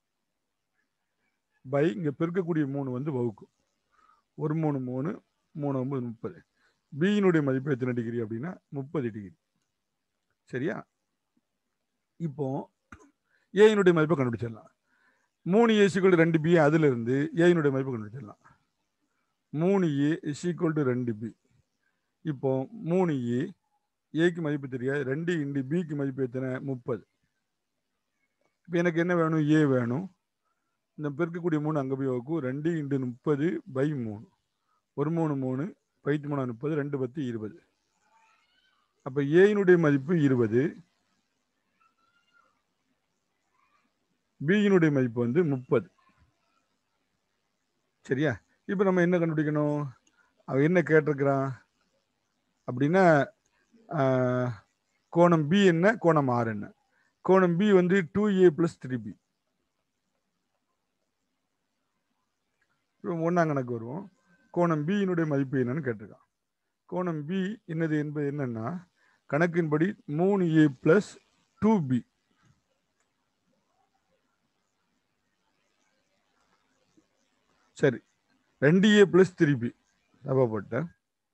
A: பை இங்கே பெருக்கக்கூடிய மூணு வந்து வகுக்கும் ஒரு மூணு மூணு மூணு ஒன்பது முப்பது பியினுடைய மதிப்பு எத்தனை டிகிரி அப்படின்னா முப்பது டிகிரி சரியா இப்போ ஏயினுடைய மதிப்பை கண்டுபிடிச்சிடலாம் மூணு ஏ சீக்குவல் ரெண்டு பி அதிலிருந்து ஏயினுடைய மதிப்பை கண்டுபிடிச்சிடலாம் மூணு ஏ இஸ் ஈக்குவல் டு ரெண்டு பி இப்போ மூணு ஏ ஏக்கு மதிப்பு தெரியாது ரெண்டு இண்டு பிக்கு மதிப்பு எத்தனை முப்பது இப்போ எனக்கு என்ன வேணும் ஏ வேணும் இந்த பெருக்கக்கூடிய மூணு அங்கே போய் வகுக்கும் ரெண்டு இன்டு முப்பது பை மூணு ஒரு மூணு மூணு பைத்து மூணு முப்பது ரெண்டு பத்து இருபது அப்போ ஏயினுடைய மதிப்பு இருபது பியினுடைய மதிப்பு வந்து முப்பது சரியா இப்போ நம்ம என்ன கண்டுபிடிக்கணும் அவன் என்ன கேட்டிருக்கிறான் அப்படின்னா கோணம் பி என்ன கோணம் ஆர் என்ன கோணம் பி வந்து two A plus three B ஒன்றாம் கணக்கு வருவோம் கோணம் பியினுடைய மதிப்பு என்னன்னு கேட்டிருக்கான் கோணம் பி என்னது என்பது என்னன்னா கணக்கின்படி மூணு ஏ பிளஸ் டூ பி சரி ரெண்டு ஏ பிளஸ் த்ரீ பி தப்பா போட்டேன்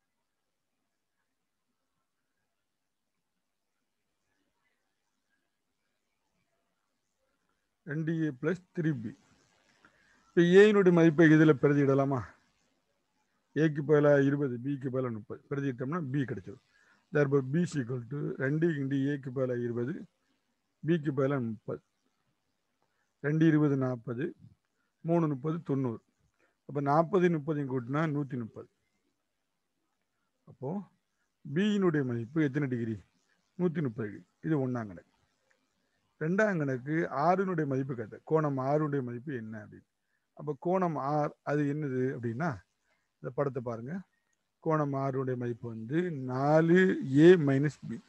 A: ரெண்டு ஏ பிளஸ் த்ரீ பி இப்போ ஏயினுடைய மதிப்பை இதில் பிரதியிடலாமா ஏக்கு பதிலாக இருபது பிக்கு பதிலாக முப்பது பிரதியிட்டோம்னா பி கிடைச்சிடும் தர்பர் பி சீக்வல் டு ரெண்டு இண்டு ஏக்கு பதிலாக இருபது பிக்கு பதிலாக முப்பது ரெண்டு இருபது நாற்பது மூணு முப்பது தொண்ணூறு அப்போ நாற்பது முப்பதையும் கூட்டினா நூற்றி முப்பது அப்போது பியினுடைய மதிப்பு எத்தனை டிகிரி நூற்றி முப்பது டிகிரி இது ஒன்றாம் கணக்கு ரெண்டாம் கணக்கு ஆறுனுடைய மதிப்பு கேட்டேன் கோணம் ஆறுனுடைய மதிப்பு என்ன அப்படின்னு அப்போ கோணம் ஆர் அது என்னது அப்படின்னா இந்த படத்தை பாருங்க கோணம் ஆறுடைய மதிப்பு வந்து நாலு ஏ மைனஸ் பி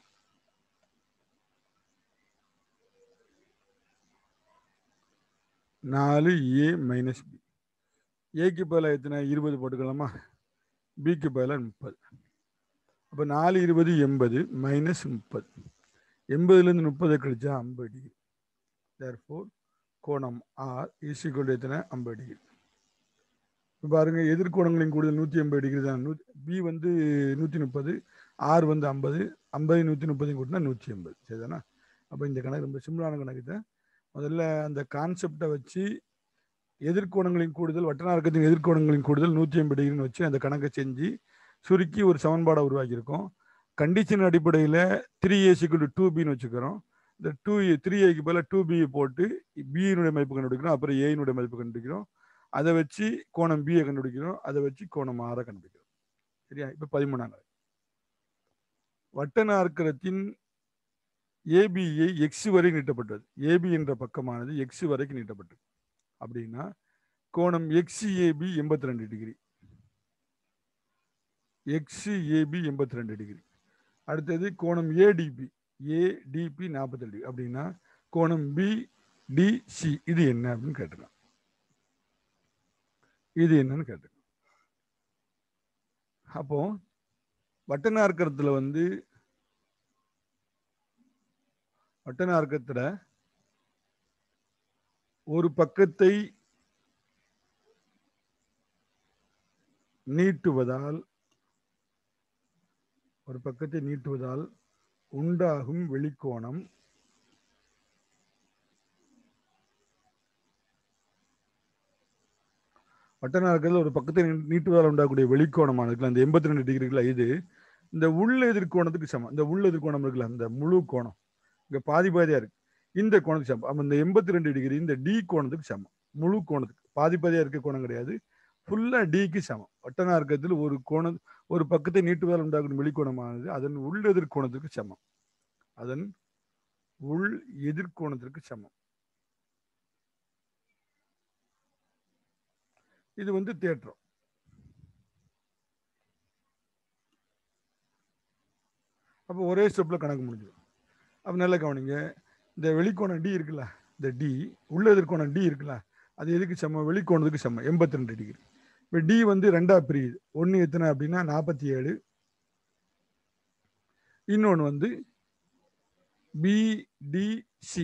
A: நாலு ஏ மைனஸ் பி ஏக்கு பதிலாக எத்தனை இருபது போட்டுக்கலாமா பிக்கு பதிலாக முப்பது அப்போ நாலு இருபது எண்பது மைனஸ் முப்பது எண்பதுலேருந்து முப்பது கழிச்சா ஐம்பது டிகிரி தேர்ஃபோர் கோணம் ஆர் ஈஸிக்கொண்டு எத்தனை ஐம்பது டிகிரி இப்போ பாருங்க எதிர்கோணங்களின் கூடுதல் நூற்றி ஐம்பது டிகிரி தான் நூ பி வந்து நூற்றி முப்பது ஆர் வந்து ஐம்பது ஐம்பது நூற்றி முப்பதையும் கூட்டினா நூற்றி ஐம்பது சரிதானா அப்போ இந்த கணக்கு ரொம்ப சிம்பிளான கணக்கு தான் முதல்ல அந்த கான்செப்டை வச்சு எதிர்கோணங்களின் கூடுதல் வட்டநார்க்கத்தின் எதிர்கோணங்களின் கூடுதல் நூற்றி ஐம்பது டிகிரின்னு வச்சு அந்த கணக்கை செஞ்சு சுருக்கி ஒரு சமன்பாடை உருவாக்கியிருக்கோம் கண்டிஷன் அடிப்படையில் த்ரீ ஏசிக்கு டூ பின்னு வச்சுக்கிறோம் இந்த டூ ஏ த்ரீ ஏக்கு பதிலாக டூ பியை போட்டு பியினுடைய மதிப்பு கண்டுபிடிக்கிறோம் அப்புறம் ஏயினுடைய மதிப்பு கண்டுபிடிக்கிறோம் அதை வச்சு கோணம் பியை கண்டுபிடிக்கிறோம் அதை வச்சு கோணம் ஆரை கண்டுபிடிக்கிறோம் சரியா இப்போ பதிமூணாங்க வட்ட நாற்கரத்தின் ஏபியை எக்ஸ் வரை நீட்டப்பட்டது ஏபி என்ற பக்கமானது எக்ஸ் வரைக்கும் நீட்டப்பட்டது அப்படின்னா கோணம் எக்ஸ் ஏபி எண்பத்தி ரெண்டு டிகிரி எக்ஸ் ஏபி எண்பத்தி ரெண்டு டிகிரி அடுத்தது கோணம் ஏடிபி ஏடிபி நாற்பத்தி டிகிரி அப்படின்னா கோணம் பி டிசி இது என்ன அப்படின்னு கேட்டுக்கலாம் இது என்னன்னு கேட்டுக்கலாம் அப்போ வட்டநார்க்கரத்தில் வந்து வட்டநார்க்கத்தில் ஒரு பக்கத்தை நீட்டுவதால் ஒரு பக்கத்தை நீட்டுவதால் உண்டாகும் வெளிக்கோணம் வட்டநாற்கத்தில் ஒரு பக்கத்தை நீட்டுவதால் உண்டாகக்கூடிய வெளிக்கோணமான இருக்குல்ல அந்த எண்பத்தி ரெண்டு டிகிரிக்குள்ள இது இந்த உள்ள எதிர்கோணத்துக்கு சமம் இந்த உள்ள எதிர்கோணம் இருக்குல்ல அந்த முழு கோணம் இங்க பாதி பாதியா இருக்கு இந்த கோணத்துக்கு சமம் அப்ப இந்த எண்பத்தி ரெண்டு டிகிரி இந்த டி கோணத்துக்கு சமம் முழு கோணத்துக்கு பாதி பாதியா இருக்க கோணம் கிடையாது ஃபுல்லா டிக்கு சமம் வட்டநார்க்கத்தில் ஒரு கோணம் ஒரு பக்கத்தை நீட்டுவதால் உண்டாகும் வெளிக்கோணமானது அதன் உள் எதிர்கோணத்திற்கு சமம் அதன் உள் எதிர்கோணத்திற்கு சமம் இது வந்து தேற்றம் அப்போ ஒரே ஸ்டெப்ல கணக்கு முடிஞ்சிடும் அப்போ நல்லா கவனிங்க இந்த வெளிக்கோணம் டி இருக்குல்ல இந்த டி உள்ள எதிர்கோணம் டி இருக்குல்ல அது எதுக்கு சமம் வெளிக்கோணத்துக்கு சமம் எண்பத்தி ரெண்டு டிகிரி இப்போ டி வந்து ரெண்டா பிரியுது ஒன்று எத்தனை அப்படின்னா நாற்பத்தி ஏழு இன்னொன்று வந்து பிடிசி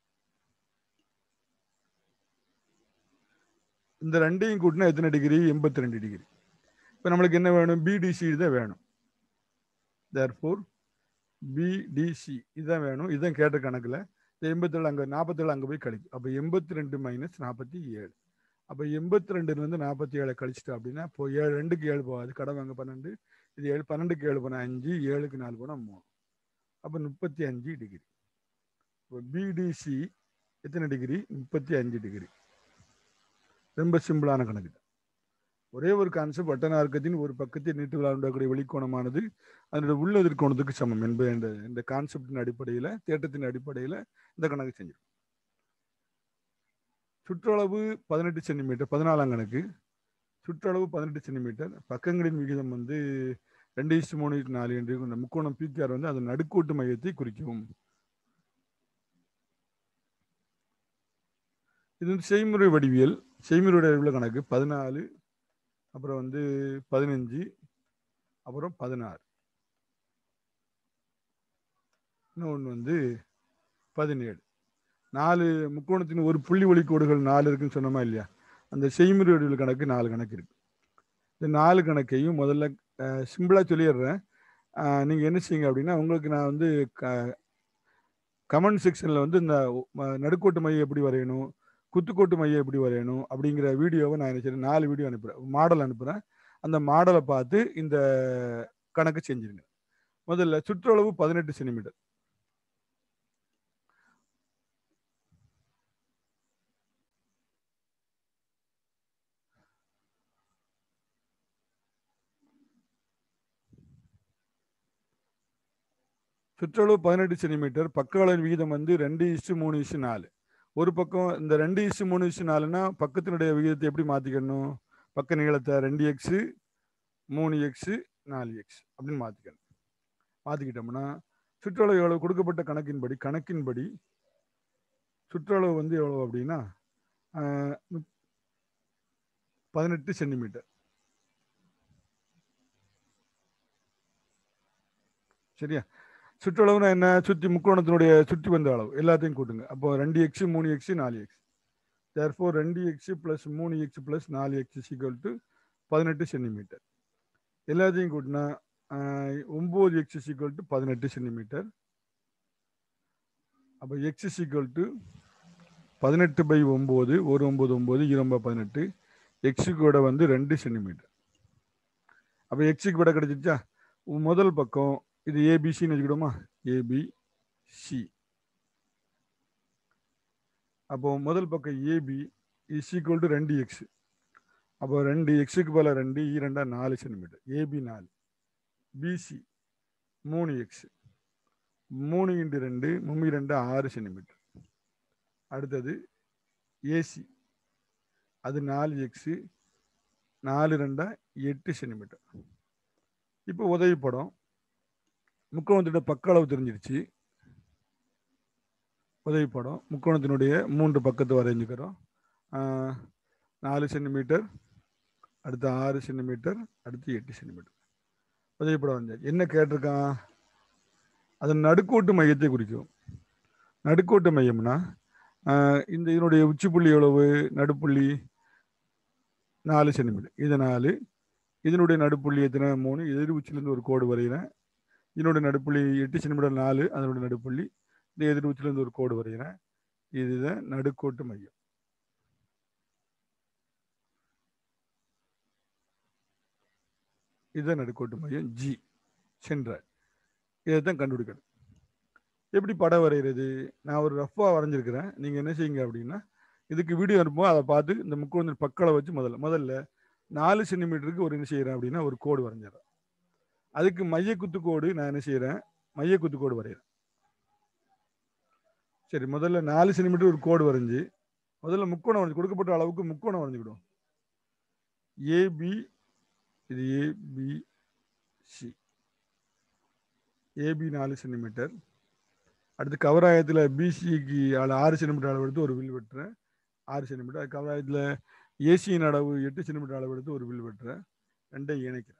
A: இந்த ரெண்டையும் கூட்டினா எத்தனை டிகிரி எண்பத்தி ரெண்டு டிகிரி இப்போ நம்மளுக்கு என்ன வேணும் பிடிசி தான் வேணும் தேர்ஃபோர் பிடிசி இதுதான் வேணும் இதுதான் கேட்ட கணக்கில் இந்த எண்பத்தேழு அங்கே நாற்பத்தேழு அங்கே போய் கழிக்கும் அப்போ எண்பத்தி ரெண்டு மைனஸ் நாற்பத்தி ஏழு அப்போ எண்பத்தி ரெண்டுலேருந்து நாற்பத்தி ஏழை கழிச்சிட்டோம் அப்படின்னா இப்போ ஏழு ரெண்டுக்கு ஏழு போகாது கடை வாங்க பன்னெண்டு இது ஏழு பன்னெண்டுக்கு ஏழு போனால் அஞ்சு ஏழுக்கு நாலு போனால் மூணு அப்போ முப்பத்தி அஞ்சு டிகிரி இப்போ பிடிசி எத்தனை டிகிரி முப்பத்தி அஞ்சு டிகிரி ரொம்ப சிம்பிளான கணக்கு தான் ஒரே ஒரு கான்செப்ட் வட்டநார்க்கத்தின் ஒரு பக்கத்தை நீட்டு விளையாடக்கூடிய வெளிக்கோணமானது அதனுடைய உள்ள எதிர்கோணத்துக்கு சமம் என்பது இந்த இந்த கான்செப்டின் அடிப்படையில் தேட்டத்தின் அடிப்படையில் இந்த கணக்கு செஞ்சிருக்கோம் சுற்றளவு பதினெட்டு சென்டிமீட்டர் பதினாலாம் கணக்கு சுற்றளவு பதினெட்டு சென்டிமீட்டர் பக்கங்களின் விகிதம் வந்து ரெண்டு இஸ்டு மூணு இஸ்டு நாலு என்று இந்த முக்கோணம் பிகேஆர் வந்து அதன் நடுக்கோட்டு மையத்தை குறிக்கவும் இது வந்து செய்முறை வடிவியல் செய்முறை வடிவில் கணக்கு பதினாலு அப்புறம் வந்து பதினஞ்சு அப்புறம் பதினாறு இன்னொன்று வந்து பதினேழு நாலு முக்கோணத்தின் ஒரு புள்ளி ஒளி கோடுகள் நாலு இருக்குன்னு சொன்னோமா இல்லையா அந்த செய்முறை வடிவில் கணக்கு நாலு கணக்கு இருக்கு இந்த நாலு கணக்கையும் முதல்ல சிம்பிளாக சொல்லிடுறேன் நீங்கள் என்ன செய்யுங்க அப்படின்னா உங்களுக்கு நான் வந்து க கமெண்ட் செக்ஷனில் வந்து இந்த ம- நடுக்கோட்டு மையம் எப்படி வரையணும் குத்துக்கோட்டு மையம் எப்படி வரையணும் அப்படிங்கிற வீடியோவை நான் என்ன செய்றேன் நாலு வீடியோ அனுப்புகிறேன் மாடல் அனுப்புகிறேன் அந்த மாடலை பார்த்து இந்த கணக்கு செஞ்சிருங்க முதல்ல சுற்றளவு பதினெட்டு சென்டிமீட்டர் சுற்றளவு பதினெட்டு சென்டிமீட்டர் பக்கங்களின் விகிதம் வந்து ரெண்டு இஸ்டு மூணு இஸ்டு நாலு ஒரு பக்கம் இந்த ரெண்டு இஸ்டு மூணு இஸ்டு நாலுனா பக்கத்தினுடைய விகிதத்தை எப்படி மாற்றிக்கணும் பக்க நீளத்தை ரெண்டு எக்ஸு மூணு எக்ஸு நாலு எக்ஸ் அப்படின்னு மாற்றிக்கணும் மாற்றிக்கிட்டோம்னா சுற்றளவு எவ்வளவு கொடுக்கப்பட்ட கணக்கின்படி கணக்கின்படி சுற்றளவு வந்து எவ்வளவு அப்படின்னா ஆஹ், முப்- பதினெட்டு சென்டிமீட்டர் சரியா சுற்றளவுனா என்ன சுற்றி முக்கோணத்தினுடைய சுற்றி வந்த அளவு எல்லாத்தையும் கூட்டுங்க அப்போ ரெண்டு எக்ஸ் மூணு எக்ஸ் நாலு எக்ஸ் தேர்ஃபோர் ரெண்டு எக்ஸ் ப்ளஸ் மூணு எக்ஸ் ப்ளஸ் நாலு எக்ஸ் ஈக்குவல் டு பதினெட்டு சென்டிமீட்டர் எல்லாத்தையும் கூட்டினா ஒம்பது எக்ஸ் ஈக்குவல் டு பதினெட்டு சென்டிமீட்டர் அப்போ எக்ஸ் ஈக்குவல் டு பதினெட்டு பை ஒம்பது ஒரு ஒம்பது ஒம்பது இரும்ப பதினெட்டு எக்ஸுக்கு விட வந்து ரெண்டு சென்டிமீட்டர் அப்போ எக்ஸுக்கு விட கிடைச்சிச்சா முதல் பக்கம் இது ஏபிசின்னு வச்சுக்கிட்டோமா ஏபிசி அப்போ முதல் பக்கம் ஏபி இஸ் ஈக்குவல் டு ரெண்டு எக்ஸ் அப்போ ரெண்டு எக்ஸுக்கு பதிலாக ரெண்டு ஈ ரெண்டா நாலு சென்டிமீட்டர் ஏபி நாலு பிசி மூணு எக்ஸ் மூணு இன்ட்டு ரெண்டு மும்மி ரெண்டு ஆறு சென்டிமீட்டர் அடுத்தது ஏசி அது நாலு எக்ஸு நாலு ரெண்டா எட்டு சென்டிமீட்டர் இப்போ உதவி படம் முக்கோணத்தோட பக்க அளவு தெரிஞ்சிருச்சு உதவி படம் முக்கோணத்தினுடைய மூன்று பக்கத்தை வரைஞ்சுக்கிறோம் ஆஹ், நாலு சென்டிமீட்டர் அடுத்து ஆறு சென்டிமீட்டர் அடுத்து எட்டு சென்டிமீட்டர் உதவி படம் வரைஞ்சாச்சு என்ன கேட்டிருக்கான் அதன் நடுக்கோட்டு மையத்தை குறிக்கும் நடுக்கோட்டு மையம்னா ஆஹ், இந்த இதனுடைய உச்சிப்புள்ளி எவ்வளவு நடுப்புள்ளி நாலு சென்டிமீட்டர் இது நாலு இதனுடைய நடுப்புள்ளி எத்தனை மூணு எதிர் உச்சிலேருந்து ஒரு கோடு வரைகிறேன் இதனுடைய நடுப்புள்ளி எட்டு சென்டிமீட்டர் நாலு அதனுடைய நடுப்புள்ளி இந்த எதிர் உச்சிலேருந்து ஒரு கோடு வரைகிறேன் இதுதான் நடுக்கோட்டு மையம் இதுதான் நடுக்கோட்டு மையம் ஜி சென்றார் இதை தான் கண்டுபிடிக்கணும் எப்படி படம் வரைகிறது நான் ஒரு ரஃப்பாக வரைஞ்சிருக்கிறேன் நீங்கள் என்ன செய்யுங்க அப்படின்னா இதுக்கு வீடியோ அனுப்புவோம் அதை பார்த்து இந்த முக்கோணத்தின் பக்களை வச்சு முதல்ல முதல்ல நாலு சென்டிமீட்டருக்கு ஒரு என்ன செய்கிறேன் அப்படின்னா ஒரு கோடு வரைஞ்சிடறேன் அதுக்கு மைய குத்து கோடு நான் என்ன செய்கிறேன் மைய குத்து கோடு வரைகிறேன் சரி முதல்ல நாலு சென்டிமீட்டர் ஒரு கோடு வரைஞ்சி முதல்ல முக்கோணம் வரைஞ்சி கொடுக்கப்பட்ட அளவுக்கு முக்கோணம் வரைஞ்சிக்கிடும் ஏபி இது ஏபிசி ஏபி நாலு சென்டிமீட்டர் அடுத்து கவராயத்தில் பிசிக்கு ஆறு சென்டிமீட்டர் அளவு எடுத்து ஒரு வில் வெட்டுறேன் ஆறு சென்டிமீட்டர் கவராயத்தில் ஏசியின் அளவு எட்டு சென்டிமீட்டர் அளவு எடுத்து ஒரு வில் வெட்டுறேன் ரெண்டையும் இணைக்கிறேன்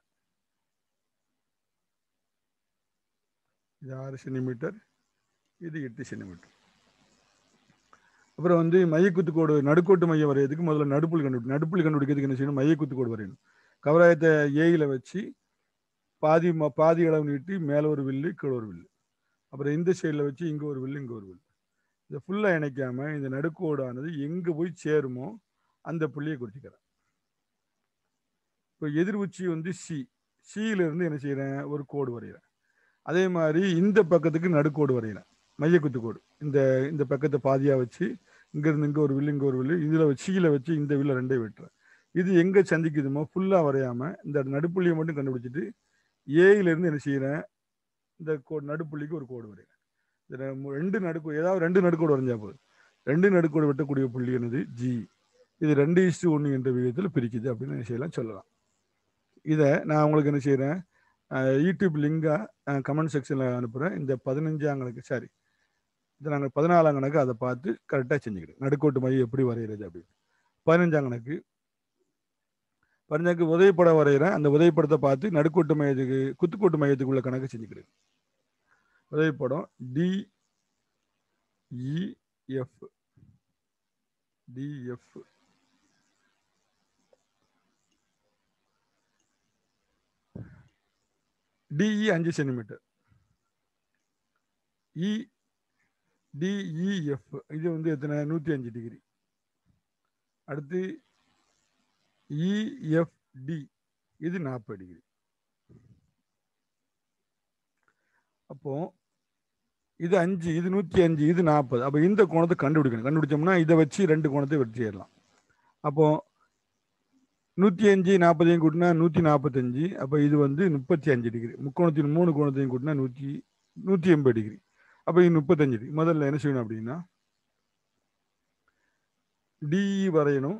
A: இது ஆறு சென்டிமீட்டர் இது எட்டு சென்டிமீட்டர் அப்புறம் வந்து மையக்குத்து கோடு நடுக்கோட்டு மையம் வரையறதுக்கு முதல்ல நடுப்புள்ளி கண்டுபிடி நடுப்புள்ளி கண்டுபிடிக்கிறதுக்கு என்ன செய்யணும் மையக்குத்து கோடு வரையணும் கவராயத்தை ஏயில வச்சு பாதி ம- பாதி அளவு நீட்டி மேலே ஒரு வில்லு கீழே ஒரு வில்லு அப்புறம் இந்த சைடில் வச்சு இங்கே ஒரு வில்லு இங்கே ஒரு வில்லு இதை ஃபுல்லாக இணைக்காம இந்த நடுக்கோடானது எங்கே போய் சேருமோ அந்த புள்ளியை குறிச்சிக்கிறேன் இப்போ எதிர் உச்சி வந்து சி சியில இருந்து என்ன செய்கிறேன் ஒரு கோடு வரைகிறேன் அதே மாதிரி இந்த பக்கத்துக்கு நடுக்கோடு வரைகிறேன் மையக்குத்து கோடு இந்த இந்த பக்கத்தை பாதியாக வச்சு இங்கேருந்து இங்கே ஒரு வில்லு இங்கே ஒரு வில்லு இதில் வச்சு சீல வச்சு இந்த வில்ல ரெண்டையும் வெட்டுறேன் இது எங்கே சந்திக்குதுமோ ஃபுல்லாக வரையாமல் இந்த நடுப்புள்ளியை மட்டும் கண்டுபிடிச்சிட்டு ஏயிலேருந்து என்ன செய்கிறேன் இந்த கோடு நடுப்புள்ளிக்கு ஒரு கோடு வரைகிறேன் இந்த ரெ- ரெண்டு நடுக்கோடு ஏதாவது ரெண்டு நடுக்கோடு வரைஞ்சா போதும் ரெண்டு நடுக்கோடு வெட்டக்கூடிய புள்ளி என்னது ஜி இது ரெண்டு இஸ்டு ஒன்று என்ற விகிதத்தில் பிரிக்குது அப்படின்னு என்ன செய்யலாம் சொல்லலாம் இதை நான் உங்களுக்கு என்ன செய்கிறேன் யூடியூப் லிங்காக கமெண்ட் செக்ஷனில் அனுப்புகிறேன் இந்த பதினஞ்சாங்களுக்கு சாரி இதை நாங்கள் பதினாலாம் கணக்கு அதை பார்த்து கரெக்டாக செஞ்சுக்கிடுங்க நடுக்கோட்டு மையம் எப்படி வரைகிறது அப்படின்னு பதினஞ்சாம் கணக்கு பதினஞ்சாக்கு உதவிப்படம் வரைகிறேன் அந்த உதவிப்படத்தை பார்த்து நடுக்கோட்டு மையத்துக்கு குத்துக்கோட்டு மையத்துக்குள்ள கணக்கு செஞ்சுக்கிடுங்க உதவிப்படம் டி இஎஃப் டிஎஃப் டிஇ அஞ்சு சென்டிமீட்டர் இ டிஇஎஃப் இது வந்து எத்தனை நூற்றி அஞ்சு டிகிரி அடுத்து இஎஃப்டி இது நாற்பது டிகிரி அப்போ இது அஞ்சு இது நூற்றி அஞ்சு இது நாற்பது அப்போ இந்த கோணத்தை கண்டுபிடிக்கணும் கண்டுபிடிச்சோம்னா இதை வச்சு ரெண்டு கோணத்தை வெட்டிடலாம் அப்போ நூற்றி அஞ்சு நாற்பதையும் கூட்டினா நூற்றி நாற்பத்தஞ்சு அப்போ இது வந்து முப்பத்தி அஞ்சு டிகிரி முக்கோணத்தின் மூணு கோணத்தையும் கூட்டினா நூற்றி நூற்றி எண்பது டிகிரி அப்போ இது முப்பத்தஞ்சு டிகிரி முதல்ல என்ன செய்யணும் அப்படின்னா டிஇ வரையணும்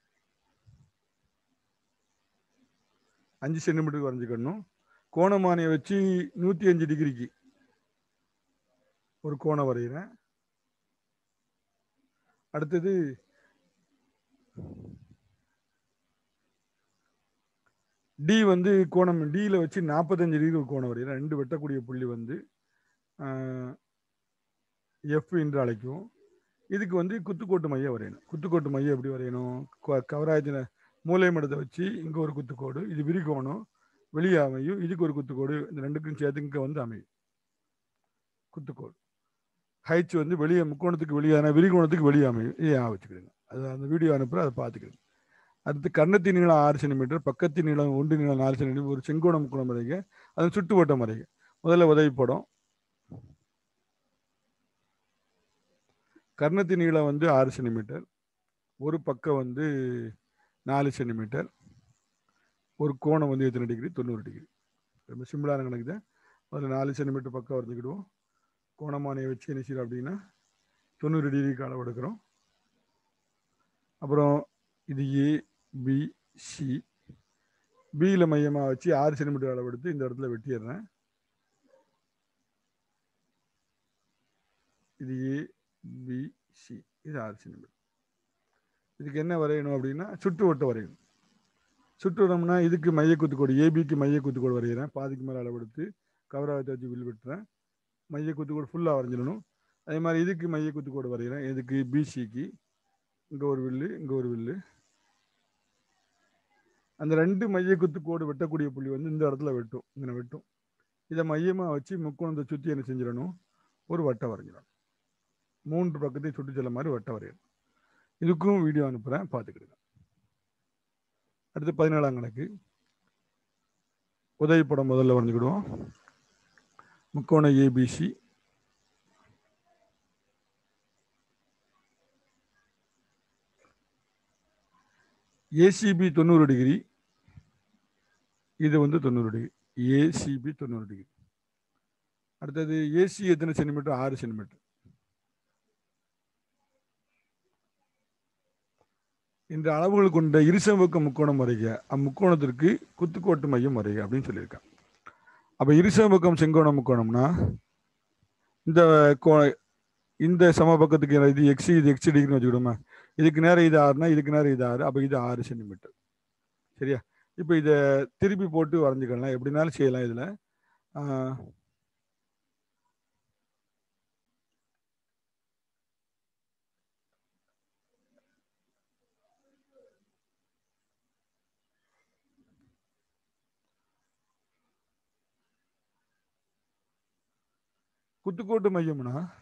A: அஞ்சு சென்டிமீட்டருக்கு வரைஞ்சிக்கணும் கோணமானியை வச்சு நூற்றி அஞ்சு டிகிரிக்கு ஒரு கோணம் வரைகிறேன் அடுத்தது டி வந்து கோணம் டியில் வச்சு நாற்பத்தஞ்சு டிகிரி ஒரு கோணம் வரைகிறேன் ரெண்டு வெட்டக்கூடிய புள்ளி வந்து எஃப் என்று அழைக்கும் இதுக்கு வந்து குத்துக்கோட்டு மையம் வரையணும் குத்துக்கோட்டு மையம் எப்படி வரையணும் கவராயத்தின மூலை மடத்தை வச்சு இங்கே ஒரு குத்துக்கோடு இது விரிகோணம் வெளியே அமையும் இதுக்கு ஒரு குத்துக்கோடு இந்த ரெண்டுக்கும் சேர்த்து இங்கே வந்து அமையும் குத்துக்கோடு ஹைச் வந்து வெளியே முக்கோணத்துக்கு வெளியே விரிகோணத்துக்கு வெளியே அமையும் இதை வச்சுக்கிடுங்க அது அந்த வீடியோ அனுப்புகிற அதை பார்த்துக்கிடுங்க அடுத்து கன்னத்தின் நீளம் ஆறு சென்டிமீட்டர் பக்கத்தின் நீளம் ஒன்று நீளம் நாலு சென்டிமீட்டர் ஒரு செங்கோணம் முக்கோணம் வரைங்க அதன் சுட்டு வட்டம் வரைங்க முதல்ல உதவி படம் கர்ணத்தின் நீளம் வந்து ஆறு சென்டிமீட்டர் ஒரு பக்கம் வந்து நாலு சென்டிமீட்டர் ஒரு கோணம் வந்து எத்தனை டிகிரி தொண்ணூறு டிகிரி ரொம்ப சிம்பிளான கணக்கு தான் அதில் நாலு சென்டிமீட்டர் பக்கம் வரைஞ்சிக்கிடுவோம் கோணமானியை வச்சு என்ன செய்யறோம் அப்படின்னா தொண்ணூறு டிகிரிக்கு அளவு எடுக்கிறோம் அப்புறம் இது ஏ பி சி பியில் மையமாக வச்சு ஆறு சென்டிமீட்டர் அளவு எடுத்து இந்த இடத்துல வெட்டிடுறேன் இது ஏ பி சி இது ஆறு சென்டிமீட்டர் இதுக்கு என்ன வரையணும் அப்படின்னா சுற்று வட்டம் வரையணும் சுற்று வட்டம்னா இதுக்கு மைய குத்துக்கோடு ஏபிக்கு மைய குத்துக்கோடு வரைகிறேன் பாதிக்கு மேலே அளவு எடுத்து கவராகத்தை வச்சு வில் விட்டுறேன் மைய குத்துக்கோடு ஃபுல்லாக வரைஞ்சிடணும் அதே மாதிரி இதுக்கு மைய குத்துக்கோடு வரைகிறேன் இதுக்கு பிசிக்கு இங்கே ஒரு வில்லு இங்கே ஒரு வில்லு அந்த ரெண்டு மைய குத்துக்கோடு வெட்டக்கூடிய புள்ளி வந்து இந்த இடத்துல வெட்டும் இங்கே வெட்டும் இதை மையமாக வச்சு முக்கோணத்தை சுற்றி என்ன செஞ்சிடணும் ஒரு வட்டம் வரைஞ்சிடணும் மூன்று பக்கத்தையும் சுட்டு செல்ல மாதிரி வட்டம் வரையணும் இதுக்கும் வீடியோ அனுப்புகிறேன் பார்த்துக்கிடுங்க அடுத்து பதினேழாம் கணக்கு உதவி படம் முதல்ல வரைஞ்சிக்கிடுவோம் முக்கோண ஏபிசி ஏசிபி தொண்ணூறு டிகிரி இது வந்து தொண்ணூறு டிகிரி ஏசிபி தொண்ணூறு டிகிரி அடுத்தது ஏசி எத்தனை சென்டிமீட்டர் ஆறு சென்டிமீட்டர் இந்த அளவுகள் கொண்ட இருசமுக முக்கோணம் வரைக அம்முக்கோணத்திற்கு குத்துக்கோட்டு மையம் வரைக அப்படின்னு சொல்லியிருக்காங்க அப்போ இருசமுகம் செங்கோண முக்கோணம்னா இந்த கோ இந்த சமபக்கத்துக்கு இது எக்ஸ் இது எக்ஸ் டிகிரின்னு வச்சுக்கிடுமா இதுக்கு நேரம் இது ஆறுனா இதுக்கு நேரம் இது ஆறு அப்போ இது ஆறு சென்டிமீட்டர் சரியா இப்போ இதை திருப்பி போட்டு வரைஞ்சிக்கலாம் எப்படினாலும் செய்யலாம் இதில் குத்துக்கோட்டு மையம்னா